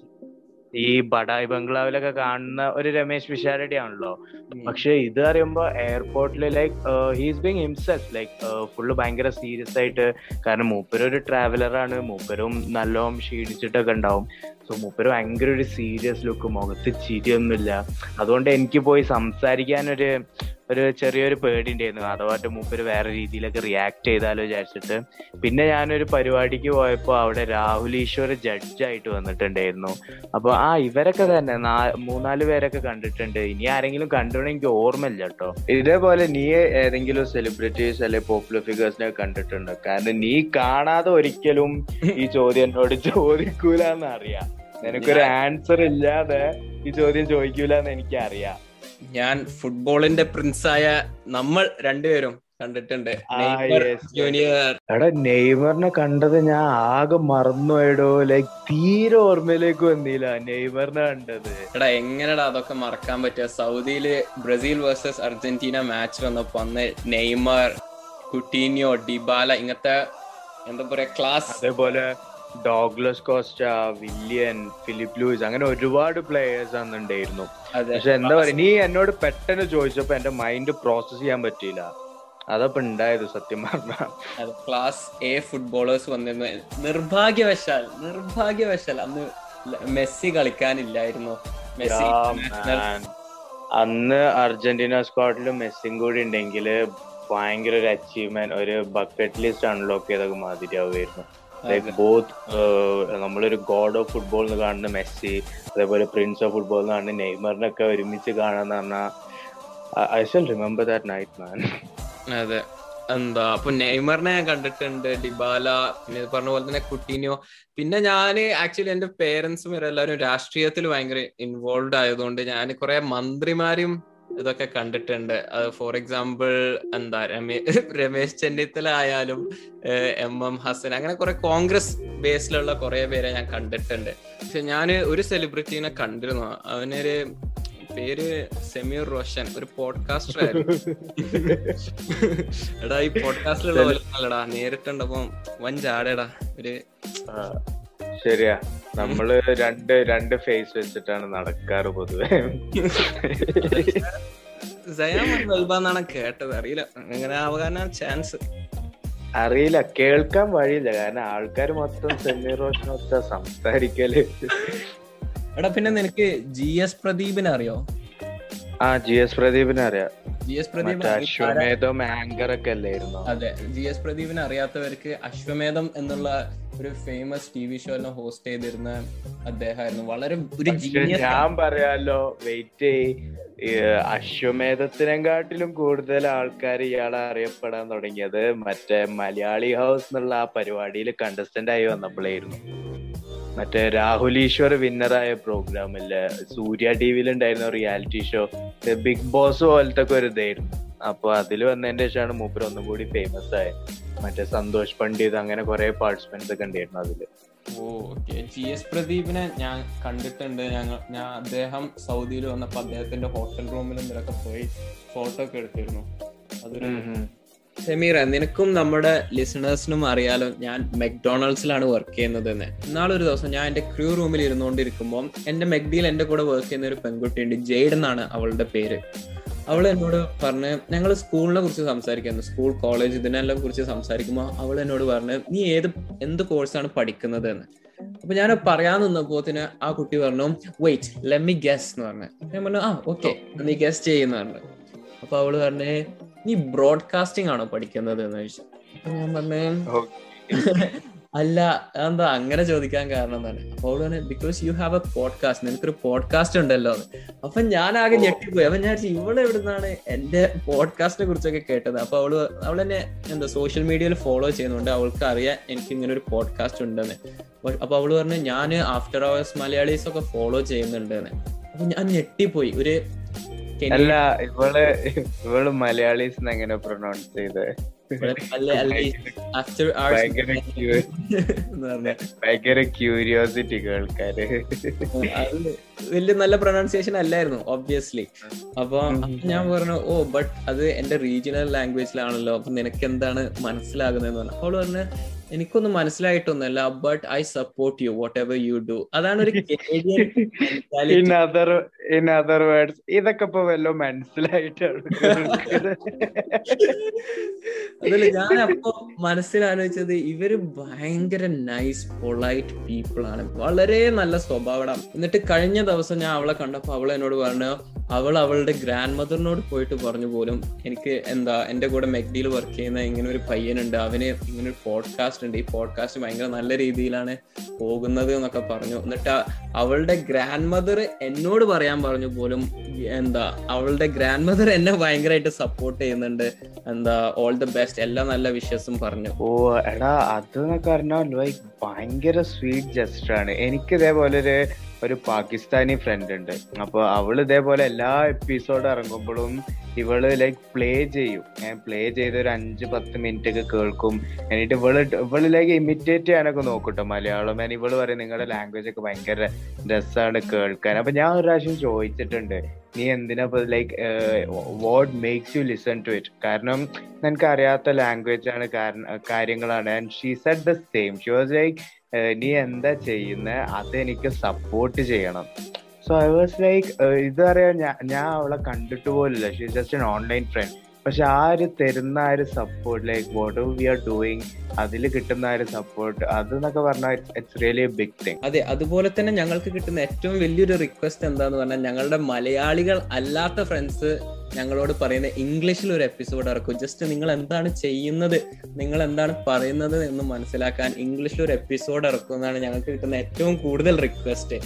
Speaker 2: ഈ ബഡായി ബംഗ്ലാവിലൊക്കെ കാണുന്ന ഒരു രമേഷ് പിഷാരടി ആണല്ലോ പക്ഷെ ഇത് അറിയുമ്പോ എയർപോർട്ടിൽ like he's being himself like full ഭയങ്കര സീരിയസ് ആയിട്ട് കാരണം മൂപ്പര് ഒരു ട്രാവലറാണ് മൂപ്പരും നല്ലോണം ക്ഷീണിച്ചിട്ടൊക്കെ ഉണ്ടാവും സോ മൂപ്പര് ഭയങ്കര ഒരു സീരിയസ് ലുക്ക് മുഖത്ത് ചിരിയൊന്നുമില്ല അതുകൊണ്ട് എനിക്ക് പോയി സംസാരിക്കാൻ ഒരു ഒരു ചെറിയൊരു പേടി ഉണ്ടായിരുന്നു അഥവാ മൂപ്പര് വേറെ രീതിയിലൊക്കെ റിയാക്ട് ചെയ്താലോ വിചാരിച്ചിട്ട് പിന്നെ ഞാനൊരു പരിപാടിക്ക് പോയപ്പോ അവിടെ രാഹുൽ ഈശ്വർ ജഡ്ജായിട്ട് വന്നിട്ടുണ്ടായിരുന്നു അപ്പൊ ആ ഇവരൊക്കെ തന്നെ നാ- മൂന്നാല് പേരൊക്കെ കണ്ടിട്ടുണ്ട് ഇനി ആരെങ്കിലും കണ്ടോണെന്ന് എനിക്ക് ഓർമ്മയില്ല കേട്ടോ
Speaker 3: ഇതേപോലെ നീ ഏതെങ്കിലും സെലിബ്രിറ്റീസ് അല്ലെ പോപ്പുലർ ഫിഗേഴ്സിനെ കണ്ടിട്ടുണ്ടോ കാരണം നീ കാണാതെ ഒരിക്കലും ഈ ചോദ്യം എന്നോട് ചോദിക്കൂല എന്ന് അറിയാം നിനക്കൊരു ആൻസർ ഇല്ലാതെ ഈ ചോദ്യം ചോദിക്കൂല എന്ന് എനിക്ക് അറിയാം
Speaker 1: ഞാൻ ഫുട്ബോളിന്റെ പ്രിൻസായ നമ്മൾ രണ്ടുപേരും കണ്ടിട്ടുണ്ട്
Speaker 3: ആ,
Speaker 1: നെയ്മർ
Speaker 3: yes, yes.
Speaker 1: ജൂനിയർ
Speaker 3: എടാ നെയ്മറിനെ കണ്ടത് ഞാൻ ആകെ മറന്നുപോയടോ ലൈക്ക് തീരെ ഓർമ്മയിലേക്ക് വന്നില്ല നെയ്മറിനെ കണ്ടത്
Speaker 1: എടാ എങ്ങനെടാ അതൊക്കെ മറക്കാൻ പറ്റുക സൗദിയില് ബ്രസീൽ വേഴ്സസ് അർജന്റീന മാച്ച് വന്നപ്പോ അന്ന് നെയ്മർ കുട്ടീനിയോ ഡിബാല ഇങ്ങനത്തെ എന്താ പറയാ ക്ലാസ്
Speaker 3: അതേപോലെ Douglas Costa Willian Filipe Luis അങ്ങനെ ഒരുപാട് പ്ലേയേഴ്സ് അന്നുണ്ടായിരുന്നു
Speaker 1: അതെ
Speaker 3: പക്ഷെ എന്താ പറയാ നീ എന്നോട് പെട്ടെന്ന് ചോദിച്ചപ്പോ എന്റെ മൈൻഡ് പ്രോസസ് ചെയ്യാൻ പറ്റിയില്ല അതപ്പൊ ഉണ്ടായത് സത്യം പറഞ്ഞ
Speaker 1: അതെ, ക്ലാസ് എ ഫുട്ബോളേഴ്സ് വന്നിരുന്നു നിർഭാഗ്യവശാൽ നിർഭാഗ്യവശാൽ അന്ന് ല- മെസ്സി കളിക്കാനില്ലായിരുന്നു മെസ്സി international-
Speaker 3: അന്ന് അർജന്റീന സ്ക്വാഡിൽ മെസ്സിയും കൂടി ഉണ്ടെങ്കിൽ ഭയങ്കര ഒരു അച്ചീവ്മെന്റ് ഒരു ബക്കറ്റ് ലിസ്റ്റ് അൺലോക്ക് ചെയ്തൊക്കെ മാതിരിയാവുമായിരുന്നു ലൈക്ക് ബോത്ത് നമ്മളൊരു ഗോഡ് ഓഫ് ഫുട്ബോൾ എന്ന് കാണുന്ന മെസ്സി അതേപോലെ പ്രിൻസ് ഓഫ് ഫുട്ബോൾ എന്ന് കാണുന്ന നെയ്മറിനൊക്കെ ഒരുമിച്ച് കാണാന്ന് പറഞ്ഞാൽ I shall remember that night man
Speaker 1: അതെ എന്താ അപ്പൊ നെയ്മറിനെ ഞാൻ കണ്ടിട്ടുണ്ട് ഡിബാല പിന്നെ ഇത് പറഞ്ഞ പോലെ തന്നെ കുട്ടീനിയോ പിന്നെ ഞാൻ ആക്ച്വലി എന്റെ പേരൻസും എല്ലാവരും രാഷ്ട്രീയത്തിൽ ഭയങ്കര ഇൻവോൾവ് ആയതുകൊണ്ട് ഞാൻ കുറെ മന്ത്രിമാരും ഇതൊക്കെ കണ്ടിട്ടുണ്ട് ഫോർ എക്സാമ്പിൾ എന്താ രമേ രമേശ് ചെന്നിത്തല ആയാലും എം എം ഹസൻ അങ്ങനെ കുറെ കോൺഗ്രസ് ബേസിലുള്ള കുറെ പേരെ ഞാൻ കണ്ടിട്ടുണ്ട് പക്ഷെ ഞാൻ ഒരു സെലിബ്രിറ്റീനെ കണ്ടിരുന്നു അവനൊരു പേര് സെമീർ റോഷൻ ഒരു പോഡ്കാസ്റ്റർ ആയിരുന്നു എടാ ഈ പോഡ്കാസ്റ്റിലുള്ള പോലെ അല്ലടാ നേരിട്ടുണ്ടപ്പോ വൻ ചാടേടാ ഒരു
Speaker 3: ശരിയാ നമ്മള് രണ്ട് രണ്ട് ഫേസ് വെച്ചിട്ടാണ് നടക്കാറ് പൊതുവെ
Speaker 1: സയാം വെൽബാന്നാണ് കേട്ടത് അറിയില്ല അങ്ങനെ ആവാനാണ് ചാൻസ്
Speaker 3: അറിയില്ല കേൾക്കാൻ വഴിയില്ല കാരണം ആൾക്കാർ മൊത്തം സെമി റോഷനൊക്കെ സംസാരിക്കല്
Speaker 1: എടാ പിന്നെ നിനക്ക് ജി എസ് പ്രദീപിനെ അറിയോ
Speaker 3: ആ ജി എസ് പ്രദീപിനെ അറിയാം
Speaker 1: ജി എസ് പ്രദീപ്
Speaker 3: മറ്റേ അശ്വമേധം ആങ്കർ ഒക്കെ അല്ലായിരുന്നു
Speaker 1: അതെ ജി എസ് പ്രദീപിനെ അറിയാത്തവർക്ക് അശ്വമേധം എന്നുള്ള ഒരു ഫേമസ് ടി വി ഷോ എല്ലാം ഹോസ്റ്റ് ചെയ്തിരുന്ന അദ്ദേഹമായിരുന്നു വളരെ ഒരു
Speaker 3: പക്ഷെ
Speaker 1: ജീനിയസ്
Speaker 3: ഞാൻ പറയാലോ വെയിറ്റ് അശ്വമേധത്തിനെക്കാട്ടിലും കൂടുതൽ ആൾക്കാർ ഇയാളെ അറിയപ്പെടാൻ തുടങ്ങിയത് മറ്റേ മലയാളി ഹൗസ് എന്നുള്ള ആ പരിപാടിയിൽ കണ്ടസ്റ്റന്റ് ആയി വന്നപ്പോഴായിരുന്നു മറ്റേ രാഹുൽ ഈശ്വർ വിന്നറായ പ്രോഗ്രാമില്ലേ സൂര്യ ടി വിയിൽ ഉണ്ടായിരുന്ന റിയാലിറ്റി ഷോ ബിഗ് ബോസ് പോലത്തെ ഒക്കെ ഒരു ഇതായിരുന്നു അപ്പൊ അതിൽ വന്നതിന്റെ ശേഷമാണ് മൂപ്പർ ഒന്നും കൂടി ഫേമസ് ആയത് മറ്റേ സന്തോഷ് പണ്ഡിത് അങ്ങനെ കുറെ പാർട്ടിസിപ്പൻസ് ഒക്കെ ഉണ്ടായിരുന്നു അതില്
Speaker 1: ഓ ഓക്കെ ജി എസ് പ്രദീപിനെ ഞാൻ കണ്ടിട്ടുണ്ട് ഞങ്ങൾ ഞാൻ അദ്ദേഹം സൗദിയിൽ വന്നപ്പോ അദ്ദേഹത്തിന്റെ ഹോട്ടൽ റൂമിലും ഇതിലൊക്കെ പോയി ഫോട്ടോ ഒക്കെ എടുത്തിരുന്നു അതൊരു ഷമീറ നിനക്കും നമ്മുടെ ലിസണേഴ്സിനും അറിയാലോ ഞാൻ മെക്ഡൊണാൾഡ്സിലാണ് വർക്ക് ചെയ്യുന്നത് എന്ന് ഇന്നാളൊരു ദിവസം ഞാൻ എന്റെ ക്രൂ റൂമിൽ ഇരുന്നുകൊണ്ടിരിക്കുമ്പോൾ എന്റെ മെക്ഡിയിൽ എന്റെ കൂടെ വർക്ക് ചെയ്യുന്ന ഒരു പെൺകുട്ടിയുണ്ട് ജെയ്ഡ് എന്നാണ് അവളുടെ പേര് അവൾ എന്നോട് പറഞ്ഞ് ഞങ്ങൾ സ്കൂളിനെ കുറിച്ച് സംസാരിക്കുന്നു സ്കൂൾ കോളേജ് ഇതിനെല്ലാം കുറിച്ച് സംസാരിക്കുമ്പോൾ അവൾ എന്നോട് പറഞ്ഞ് നീ ഏത് എന്ത് കോഴ്സാണ് പഠിക്കുന്നത് എന്ന് അപ്പൊ ഞാൻ പറയാൻ നിന്നപ്പോത്തിന് ആ കുട്ടി പറഞ്ഞു വെയിറ്റ് ലെമ്മി ഗസ് എന്ന് പറഞ്ഞു ഞാൻ പറഞ്ഞു ആ ഓക്കെ നീ ഗസ് ചെയ്യുന്ന പറഞ്ഞു അപ്പൊ അവള് പറഞ്ഞേ നീ ബ്രോഡ്കാസ്റ്റിംഗ് ആണോ പഠിക്കുന്നത് എന്ന് ചോദിച്ചു അപ്പൊ ഞാൻ പറഞ്ഞേ അല്ല എന്താ അങ്ങനെ ചോദിക്കാൻ കാരണം എന്താണ് അപ്പൊ അവള് പറഞ്ഞു because you have a podcast നിനക്കൊരു പോഡ്കാസ്റ്റ് ഉണ്ടല്ലോ എന്ന് അപ്പൊ ഞാൻ ആകെ ഞെട്ടിപ്പോയി അപ്പൊ ഞാൻ വിചാരിച്ചു ഇവള് എവിടുന്നാണ് എന്റെ പോഡ്കാസ്റ്റിനെ കുറിച്ചൊക്കെ കേട്ടത് അപ്പൊ അവള് അവൾ എന്നെ എന്താ സോഷ്യൽ മീഡിയയിൽ ഫോളോ ചെയ്യുന്നുണ്ട് അവൾക്ക് അറിയാൻ എനിക്ക് ഇങ്ങനെ ഒരു പോഡ്കാസ്റ്റ് ഉണ്ടെന്ന് അപ്പൊ- അപ്പൊ അവള് പറഞ്ഞു ഞാൻ ആഫ്റ്റർ അവേഴ്സ് മലയാളീസ് ഒക്കെ ഫോളോ ചെയ്യുന്നുണ്ടെന്ന് അപ്പൊ ഞാൻ ഞെട്ടിപ്പോയി ഒരു
Speaker 3: അല്ല ഇവള് ഇവള് മലയാളീസ് എങ്ങനെ പ്രൊനൗൺസ് ചെയ്ത്
Speaker 1: അല്ലെ അല്ലെ ആഫ്റ്റർ
Speaker 3: ഭയങ്കര cute. ഭയങ്കര ക്യൂരിയോസിറ്റി കേൾക്കാര്
Speaker 1: അത് വലിയ നല്ല പ്രൊണൗൺസിയേഷൻ അല്ലായിരുന്നു ഒബ്വിയസ്ലി അപ്പൊ ഞാൻ പറഞ്ഞു ഓ ബട്ട് അത് എന്റെ റീജിയണൽ ലാംഗ്വേജിലാണല്ലോ അപ്പൊ നിനക്ക് എന്താണ് മനസ്സിലാകുന്നതെന്ന് പറഞ്ഞു അവള് പറഞ്ഞു എനിക്കൊന്നും മനസ്സിലായിട്ടൊന്നുമല്ല but I support you whatever you do അതാണ് ഒരു Canadian mentality.
Speaker 3: In other in other words ഇതൊക്കെ ഇപ്പൊ വല്ലോ മനസ്സിലായിട്ടാണ് കേൾക്കുന്നത്.
Speaker 1: അതല്ല ഞാൻ അപ്പൊ മനസ്സിലാലോചിച്ചത് ഇവര് ഭയങ്കര നൈസ് പൊളൈറ്റ് പീപ്പിൾ ആണ് വളരെ നല്ല സ്വഭാവം എന്നിട്ട് കഴിഞ്ഞ ദിവസം ഞാൻ അവളെ കണ്ടപ്പോ അവൾ എന്നോട് പറഞ്ഞു അവൾ അവളുടെ ഗ്രാൻഡ് മദറിനോട് പോയിട്ട് പറഞ്ഞു പോലും എനിക്ക് എന്താ എന്റെ കൂടെ മെഗ്ഡിയിൽ വർക്ക് ചെയ്യുന്ന ഇങ്ങനെ ഒരു പയ്യനുണ്ട് അവന് ഇങ്ങനെ ഒരു പോഡ്കാസ്റ്റ് ഉണ്ട് ഈ പോഡ്കാസ്റ്റ് ഭയങ്കര നല്ല രീതിയിലാണ് പോകുന്നത് എന്നൊക്കെ പറഞ്ഞു എന്നിട്ട് ആ- അവളുടെ ഗ്രാൻഡ് മദർ എന്നോട് പറയാൻ പറഞ്ഞു പോലും എന്താ അവളുടെ ഗ്രാൻഡ് മദർ എന്നെ ഭയങ്കരമായിട്ട് സപ്പോർട്ട് ചെയ്യുന്നുണ്ട് എന്താ ഓൾ ദ ബെസ്റ്റ് എല്ലാ നല്ല വിഷസും പറഞ്ഞു
Speaker 3: ഓ എടാ അത് എന്നൊക്കെ പറഞ്ഞാൽ ലൈക്ക് ഭയങ്കര സ്വീറ്റ് ജസ്റ്റർ ആണ് എനിക്ക് ഇതേപോലെ ഒരു ഒരു പാകിസ്ഥാനി ഫ്രണ്ട് ഉണ്ട് അപ്പൊ അവള് ഇതേപോലെ എല്ലാ എപ്പിസോഡ് ഇറങ്ങുമ്പോഴും ഇവള് ലൈക്ക് പ്ലേ ചെയ്യും ഞാൻ പ്ലേ ചെയ്ത് ഒരു അഞ്ച് പത്ത് മിനിറ്റ് ഒക്കെ കേൾക്കും എന്നിട്ട് ഇവള് ഇവള് ലൈക്ക് ഇമിറ്റേറ്റ് ചെയ്യാനൊക്കെ നോക്കൂട്ടോ മലയാളം ഞാൻ ഇവള് പറയും നിങ്ങളുടെ ലാംഗ്വേജ് ഒക്കെ ഭയങ്കര രസമാണ് കേൾക്കാൻ അപ്പൊ ഞാൻ ഒരു പ്രാവശ്യം ചോദിച്ചിട്ടുണ്ട് നീ എന്തിനാ like what makes you listen to it കാരണം നിനക്ക് അറിയാത്ത ലാംഗ്വേജ് ആണ് കാരണം കാര്യങ്ങളാണ് and she said the same she was like നീ എന്താ ചെയ്യുന്നത് അതെനിക്ക് സപ്പോർട്ട് ചെയ്യണം സോ ഐ വാസ് ലൈക്ക് ഇതറിയാൻ ഞാൻ ഞാൻ അവളെ കണ്ടിട്ട് പോലില്ല she just an online friend പക്ഷെ ആ ഒരു തരുന്ന ആ ഒരു support like what we are doing അതിൽ കിട്ടുന്ന ആ ഒരു സപ്പോർട്ട് അത് എന്നൊക്കെ പറഞ്ഞാൽ it's really A big thing
Speaker 1: അതെ അതുപോലെ തന്നെ ഞങ്ങൾക്ക് കിട്ടുന്ന ഏറ്റവും വലിയൊരു റിക്വസ്റ്റ് എന്താന്ന് പറഞ്ഞാൽ ഞങ്ങളുടെ മലയാളികൾ അല്ലാത്ത ഫ്രണ്ട്സ് ഞങ്ങളോട് പറയുന്ന ഇംഗ്ലീഷിൽ ഒരു എപ്പിസോഡ് ഇറക്കും ജസ്റ്റ് നിങ്ങൾ എന്താണ് ചെയ്യുന്നത് നിങ്ങൾ എന്താണ് പറയുന്നത് എന്ന് മനസ്സിലാക്കാൻ ഇംഗ്ലീഷിൽ ഒരു എപ്പിസോഡ് ഇറക്കും എന്നാണ് ഞങ്ങൾക്ക് കിട്ടുന്ന ഏറ്റവും കൂടുതൽ റിക്വസ്റ്റ്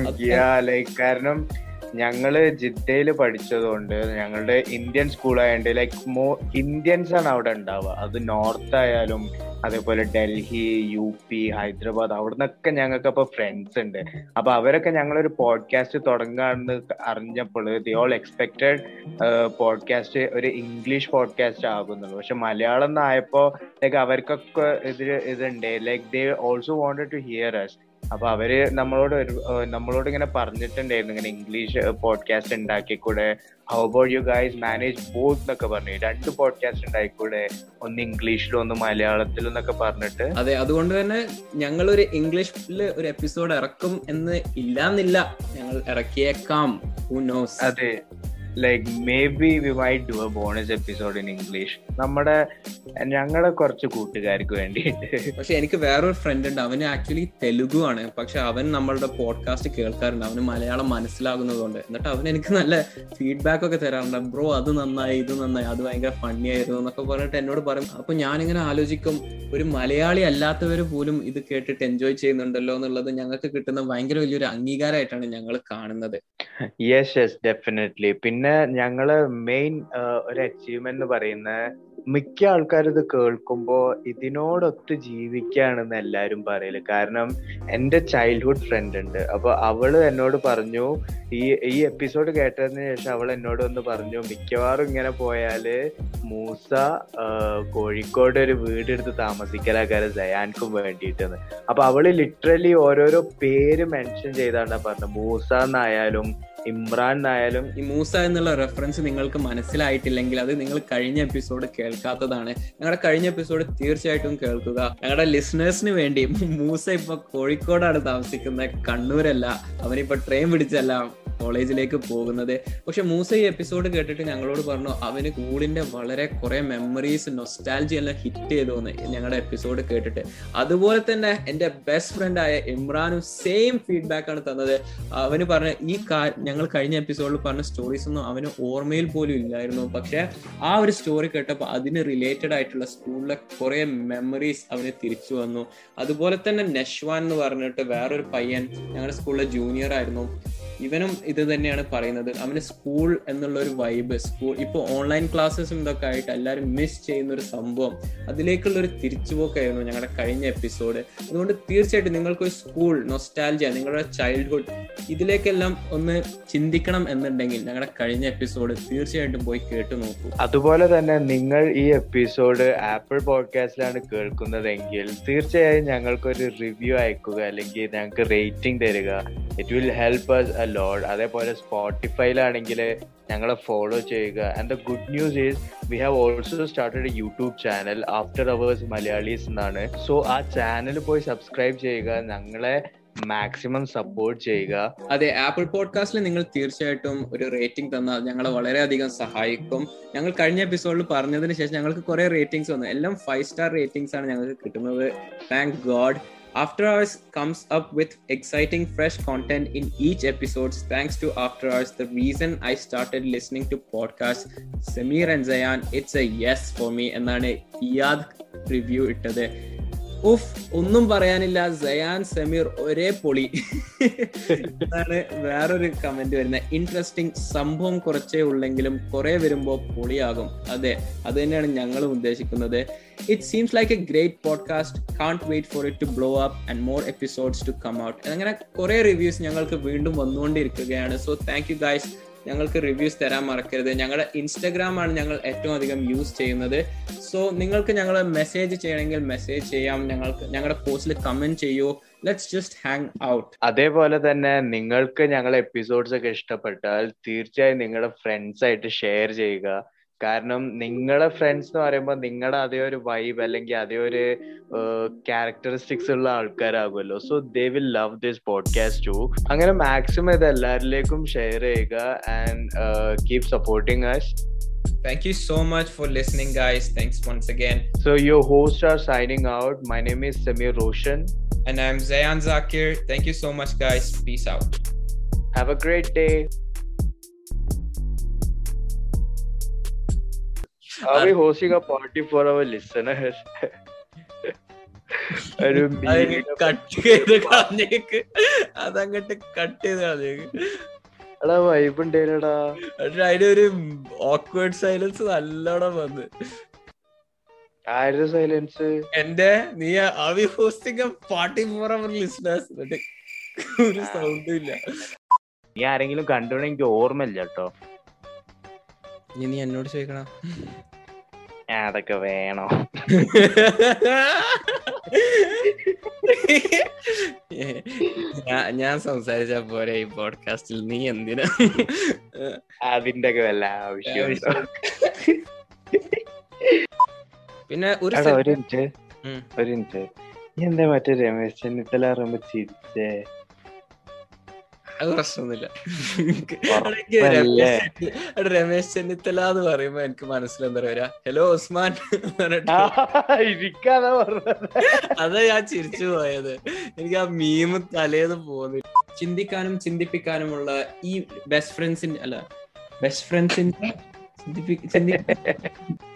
Speaker 3: ലൈക്ക് കാരണം ഞങ്ങള് ജിദ്ദയിൽ പഠിച്ചതുകൊണ്ട് ഞങ്ങളുടെ ഇന്ത്യൻ സ്കൂൾ ആയതുകൊണ്ട് ലൈക്ക് മോ ഇന്ത്യൻസ് ആണ് അവിടെ ഉണ്ടാവുക അത് നോർത്ത് ആയാലും അതേപോലെ ഡൽഹി യു പി ഹൈദരാബാദ് അവിടെ നിന്നൊക്കെ ഞങ്ങൾക്ക് അപ്പൊ ഫ്രണ്ട്സ് ഉണ്ട് അപ്പൊ അവരൊക്കെ ഞങ്ങളൊരു പോഡ്കാസ്റ്റ് തുടങ്ങാണെന്ന് അറിഞ്ഞപ്പോൾ ദി ഓൾ എക്സ്പെക്ടഡ് പോഡ്കാസ്റ്റ് ഒരു ഇംഗ്ലീഷ് പോഡ്കാസ്റ്റ് ആകുന്നുള്ളൂ പക്ഷെ മലയാളം എന്നായപ്പോ ലൈക്ക് അവർക്കൊക്കെ ഇത് ഇതുണ്ട് like they also wanted to hear us അപ്പൊ അവര് നമ്മളോട് ഒരു നമ്മളോട് ഇങ്ങനെ പറഞ്ഞിട്ടുണ്ടായിരുന്നു ഇങ്ങനെ ഇംഗ്ലീഷ് പോഡ്കാസ്റ്റ് ഉണ്ടാക്കിക്കൂടെ how about you guys manage both എന്നൊക്കെ പറഞ്ഞു രണ്ട് പോഡ്കാസ്റ്റ് ഉണ്ടായിക്കൂടെ ഒന്ന് ഇംഗ്ലീഷിലും ഒന്ന് മലയാളത്തിലും എന്നൊക്കെ പറഞ്ഞിട്ട്
Speaker 1: അതെ അതുകൊണ്ട് തന്നെ ഞങ്ങൾ ഒരു ഇംഗ്ലീഷിൽ ഒരു എപ്പിസോഡ് ഇറക്കും എന്ന് ഇല്ലാന്നില്ല ഞങ്ങൾ ഇറക്കിയേക്കാം ഹു നോസ്
Speaker 3: അതെ like maybe we might do a bonus episode in English നമ്മുടെ ഞങ്ങളുടെ കുറച്ച് കൂട്ടുകാർക്ക് വേണ്ടിയിട്ട്
Speaker 1: പക്ഷെ എനിക്ക് വേറൊരു ഫ്രണ്ട് ഉണ്ട് അവന് ആക്ച്വലി തെലുഗു ആണ് പക്ഷെ അവൻ നമ്മളുടെ പോഡ്കാസ്റ്റ് കേൾക്കാറുണ്ട് അവന് മലയാളം മനസ്സിലാകുന്നതുകൊണ്ട് എന്നിട്ട് അവൻ എനിക്ക് നല്ല ഫീഡ്ബാക്ക് ഒക്കെ തരാറുണ്ട് ബ്രോ അത് നന്നായി ഇത് നന്നായി അത് ഭയങ്കര ഫണ്ണി ആയിരുന്നു എന്നൊക്കെ പറഞ്ഞിട്ട് എന്നോട് പറയും അപ്പൊ ഞാനിങ്ങനെ ആലോചിക്കും ഒരു മലയാളി അല്ലാത്തവര് പോലും ഇത് കേട്ടിട്ട് എൻജോയ് ചെയ്യുന്നുണ്ടല്ലോ എന്നുള്ളത് ഞങ്ങൾക്ക് കിട്ടുന്ന ഭയങ്കര വലിയൊരു അംഗീകാരമായിട്ടാണ് ഞങ്ങൾ കാണുന്നത്
Speaker 3: യെസ് യെസ് ഡെഫിനറ്റ്ലി പിന്നെ ഞങ്ങള് മെയിൻ ഒരു അച്ചീവ്മെന്റ് എന്ന് പറയുന്ന മിക്ക ആൾക്കാരും ഇത് കേൾക്കുമ്പോ ഇതിനോടൊത്ത് ജീവിക്കുകയാണെന്ന് എല്ലാരും പറയല് കാരണം എന്റെ ചൈൽഡ്ഹുഡ് ഫ്രണ്ട് ഉണ്ട് അപ്പൊ അവള് എന്നോട് പറഞ്ഞു ഈ ഈ എപ്പിസോഡ് കേട്ടതിന് ശേഷം അവൾ എന്നോട് ഒന്ന് പറഞ്ഞു മിക്കവാറും ഇങ്ങനെ പോയാല് മൂസ കോഴിക്കോട് ഒരു വീടെടുത്ത് താമസിക്കലാക്കാരെ ജയാൻക്കും വേണ്ടിയിട്ടെന്ന് അപ്പൊ അവള് ലിറ്ററലി ഓരോരോ പേര് മെൻഷൻ ചെയ്താണ് പറഞ്ഞത് മൂസ എന്നായാലും ഇമ്രാൻ എന്നായാലും
Speaker 1: ഈ മൂസ എന്നുള്ള റെഫറൻസ് നിങ്ങൾക്ക് മനസ്സിലായിട്ടില്ലെങ്കിൽ അത് നിങ്ങൾ കഴിഞ്ഞ എപ്പിസോഡ് കേൾക്കാത്തതാണ് ഞങ്ങളുടെ കഴിഞ്ഞ എപ്പിസോഡ് തീർച്ചയായിട്ടും കേൾക്കുക ഞങ്ങളുടെ ലിസണേഴ്സിന് വേണ്ടി മൂസ ഇപ്പൊ കോഴിക്കോടാണ് താമസിക്കുന്നത് കണ്ണൂരല്ല അവനിപ്പോ ട്രെയിൻ പിടിച്ചല്ല കോളേജിലേക്ക് പോകുന്നത് പക്ഷെ മൂസ ഈ എപ്പിസോഡ് കേട്ടിട്ട് ഞങ്ങളോട് പറഞ്ഞു അവന് കൂളിന്റെ വളരെ കുറെ മെമ്മറീസ് നൊസ്റ്റാലജി എല്ലാം ഹിറ്റ് ചെയ്തു എന്ന് ഞങ്ങളുടെ എപ്പിസോഡ് കേട്ടിട്ട് അതുപോലെ തന്നെ എന്റെ ബെസ്റ്റ് ഫ്രണ്ട് ആയ ഇമ്രാനും സെയിം ഫീഡ്ബാക്ക് ആണ് തന്നത് അവന് പറഞ്ഞ ഈ ഞങ്ങൾ കഴിഞ്ഞ എപ്പിസോഡിൽ പറഞ്ഞ സ്റ്റോറീസ് ഒന്നും അവന് ഓർമ്മയിൽ പോലും ഇല്ലായിരുന്നു പക്ഷെ ആ ഒരു സ്റ്റോറി കേട്ടപ്പോൾ അതിന് റിലേറ്റഡ് ആയിട്ടുള്ള സ്കൂളിലെ കുറെ മെമ്മറീസ് അവന് തിരിച്ചു വന്നു അതുപോലെ തന്നെ നഷ്വാൻ എന്ന് പറഞ്ഞിട്ട് വേറൊരു പയ്യൻ ഞങ്ങളുടെ സ്കൂളിലെ ജൂനിയർ ആയിരുന്നു ഇവനും ഇത് തന്നെയാണ് പറയുന്നത് അവന് സ്കൂൾ എന്നുള്ള ഒരു വൈബ് സ്കൂൾ ഇപ്പൊ ഓൺലൈൻ ക്ലാസ്സസും ഇതൊക്കെ ആയിട്ട് എല്ലാവരും മിസ് ചെയ്യുന്ന ഒരു സംഭവം അതിലേക്കുള്ള ഒരു തിരിച്ചുപോക്കായിരുന്നു ഞങ്ങളുടെ കഴിഞ്ഞ എപ്പിസോഡ് അതുകൊണ്ട് തീർച്ചയായിട്ടും നിങ്ങൾക്കൊരു സ്കൂൾ നൊസ്റ്റാൽജിയ നിങ്ങളുടെ ചൈൽഡ്ഹുഡ് ഇതിലേക്കെല്ലാം ഒന്ന് ചിന്തിക്കണം എന്നുണ്ടെങ്കിൽ ഞങ്ങളുടെ കഴിഞ്ഞ എപ്പിസോഡ് തീർച്ചയായിട്ടും പോയി കേട്ടു നോക്കൂ
Speaker 3: അതുപോലെ തന്നെ നിങ്ങൾ ഈ എപ്പിസോഡ് ആപ്പിൾ പോഡ്കാസ്റ്റിലാണ് കേൾക്കുന്നതെങ്കിൽ തീർച്ചയായും ഞങ്ങൾക്കൊരു റിവ്യൂ അയക്കുക അല്ലെങ്കിൽ ഞങ്ങൾക്ക് റേറ്റിംഗ് തരിക it will help us a load അതേപോലെ സ്പോട്ടിഫൈയിലാണെങ്കിൽ ഞങ്ങളെ ഫോളോ ചെയ്യുക and the good news is we have also started YouTube channel after hours Malayalees എന്നാണ് സോ ആ ചാനൽ പോയി സബ്സ്ക്രൈബ് ചെയ്യുക ഞങ്ങളെ മാക്സിമം സപ്പോർട്ട് ചെയ്യുക
Speaker 1: അതെ ആപ്പിൾ പോഡ്കാസ്റ്റിൽ നിങ്ങൾ തീർച്ചയായിട്ടും ഒരു റേറ്റിംഗ് തന്നാൽ ഞങ്ങളെ വളരെയധികം സഹായിക്കും ഞങ്ങൾ കഴിഞ്ഞ എപ്പിസോഡിൽ പറഞ്ഞതിന് ശേഷം ഞങ്ങൾക്ക് കുറെ റേറ്റിംഗ്സ് വന്നു എല്ലാം ഫൈവ് സ്റ്റാർ റേറ്റിംഗ്സ് ആണ് ഞങ്ങൾക്ക് കിട്ടുന്നത് thank god After Hours comes up with exciting fresh content in each episode thanks to After Hours. The reason I started listening to podcasts, Samir and Zayan, it's a yes for me എന്നാണ് Iyad review ഇട്ടത് ഉഫ് ഒന്നും പറയാനില്ല cyan Sameer ഒരേ പൊളി എന്നാണ് വേറൊരു comment വരുന്നത് interesting സംഭവം കുറച്ചേ ഉള്ളെങ്കിലും കുറെ വരുമ്പോ പൊളിയാകും അതെ അത് തന്നെയാണ് ഞങ്ങളും ഉദ്ദേശിക്കുന്നത് it seems like a great podcast can't wait for it to blow up and more episodes to come out അങ്ങനെ കുറെ റിവ്യൂസ് ഞങ്ങൾക്ക് വീണ്ടും വന്നുകൊണ്ടിരിക്കുകയാണ് സോ താങ്ക് യു ഗൈസ് ഞങ്ങൾക്ക് റിവ്യൂസ് തരാൻ മറക്കരുത് ഞങ്ങളുടെ ഇൻസ്റ്റഗ്രാം ആണ് ഞങ്ങൾ ഏറ്റവും അധികം യൂസ് ചെയ്യുന്നത് സോ നിങ്ങൾക്ക് ഞങ്ങൾ മെസ്സേജ് ചെയ്യണമെങ്കിൽ മെസ്സേജ് ചെയ്യാം ഞങ്ങൾക്ക് ഞങ്ങളുടെ പോസ്റ്റിൽ കമന്റ് ചെയ്യൂ ലെറ്റ്സ് ജസ്റ്റ് ഹാങ് ഔട്ട്
Speaker 3: അതേപോലെ തന്നെ നിങ്ങൾക്ക് ഞങ്ങളെ എപ്പിസോഡ്സ് ഒക്കെ ഇഷ്ടപ്പെട്ടാൽ തീർച്ചയായും നിങ്ങളുടെ ഫ്രണ്ട്സ് ആയിട്ട് ഷെയർ ചെയ്യുക കാരണം നിങ്ങളുടെ ഫ്രണ്ട്സ് എന്ന് പറയുമ്പോൾ നിങ്ങളുടെ അതേ ഒരു വൈബ് അല്ലെങ്കിൽ അതേ ഒരു ക്യാരക്ടറിസ്റ്റിക്സ് ഉള്ള ആൾക്കാരാകുമല്ലോ so they will love this podcast too അങ്ങനെ മാക്സിമം ഇത് എല്ലാവരിലേക്കും ഷെയർ ചെയ്യുക and keep supporting us
Speaker 1: Thank you so much for listening, guys. Thanks once again.
Speaker 3: So your hosts are signing out. My name is Samir Roshan.
Speaker 1: And I'm Zayan Zakir. Thank you so much, guys. Peace out.
Speaker 3: Have a great day. Are we hosting a party for our listeners? ഒരു
Speaker 1: cut ചെയ്ത് കളഞ്ഞേക്ക് അതങ്ങട്ട് cut ചെയ്ത് കളഞ്ഞേക്ക്
Speaker 3: എടാ vibe ഉണ്ടേലടാ
Speaker 1: അതിന്റെ ഒരു awkward silence നല്ലോണം വന്ന്
Speaker 3: ആരുടെ സൈലൻസ്
Speaker 1: എന്റെ നീ അവി hosting party for our listeners ഒരു സൗണ്ടും ഇല്ല
Speaker 3: നീ ആരെങ്കിലും കണ്ടോണെന്ന് എനിക്ക് ഓർമ്മയില്ല കേട്ടോ
Speaker 1: ഇനി നീ എന്നോട് ചോദിക്കണം
Speaker 3: അതൊക്കെ വേണോ
Speaker 1: ഞാൻ സംസാരിച്ച പോരെ ഈ പോഡ്കാസ്റ്റിൽ നീ എന്തിനാ
Speaker 3: അതിന്റെ ഒക്കെ വല്ല ആവശ്യമുണ്ടോ
Speaker 1: പിന്നെ ഒരു
Speaker 3: എടാ ഒരു മിനിറ്റ്
Speaker 1: ഉം.
Speaker 3: ഒരു മിനിറ്റ് നീ എന്താ മറ്റേ രമേശ് ചെന്നിത്തല പറയുമ്പോ ചിരിച്ചേ
Speaker 1: അത് പ്രശ്നമൊന്നുമില്ല
Speaker 3: ഉറപ്പല്ലേ?
Speaker 1: എടാ, രമേശ് ചെന്നി- എടാ, രമേശ് ചെന്നിത്തല എന്ന് പറയുമ്പോ എനിക്ക് മനസ്സിലെന്താ വരാ ഹലോ ഉസ്മാൻ പറഞ്ഞിട്ട്
Speaker 3: ഇരിക്കാതാ പറഞ്ഞത്
Speaker 1: അതാ ഞാൻ ചിരിച്ചു പോയത് എനിക്ക് ആ മീമ് തലേന്ന് പോകുന്നു ചിന്തിക്കാനും ചിന്തിപ്പിക്കാനുമുള്ള ഈ ബെസ്റ്റ് ഫ്രണ്ട്സിന്റെ അല്ല ബെസ്റ്റ് ഫ്രണ്ട്സിന്റെ ചിന്തിപ്പി ചിന്തി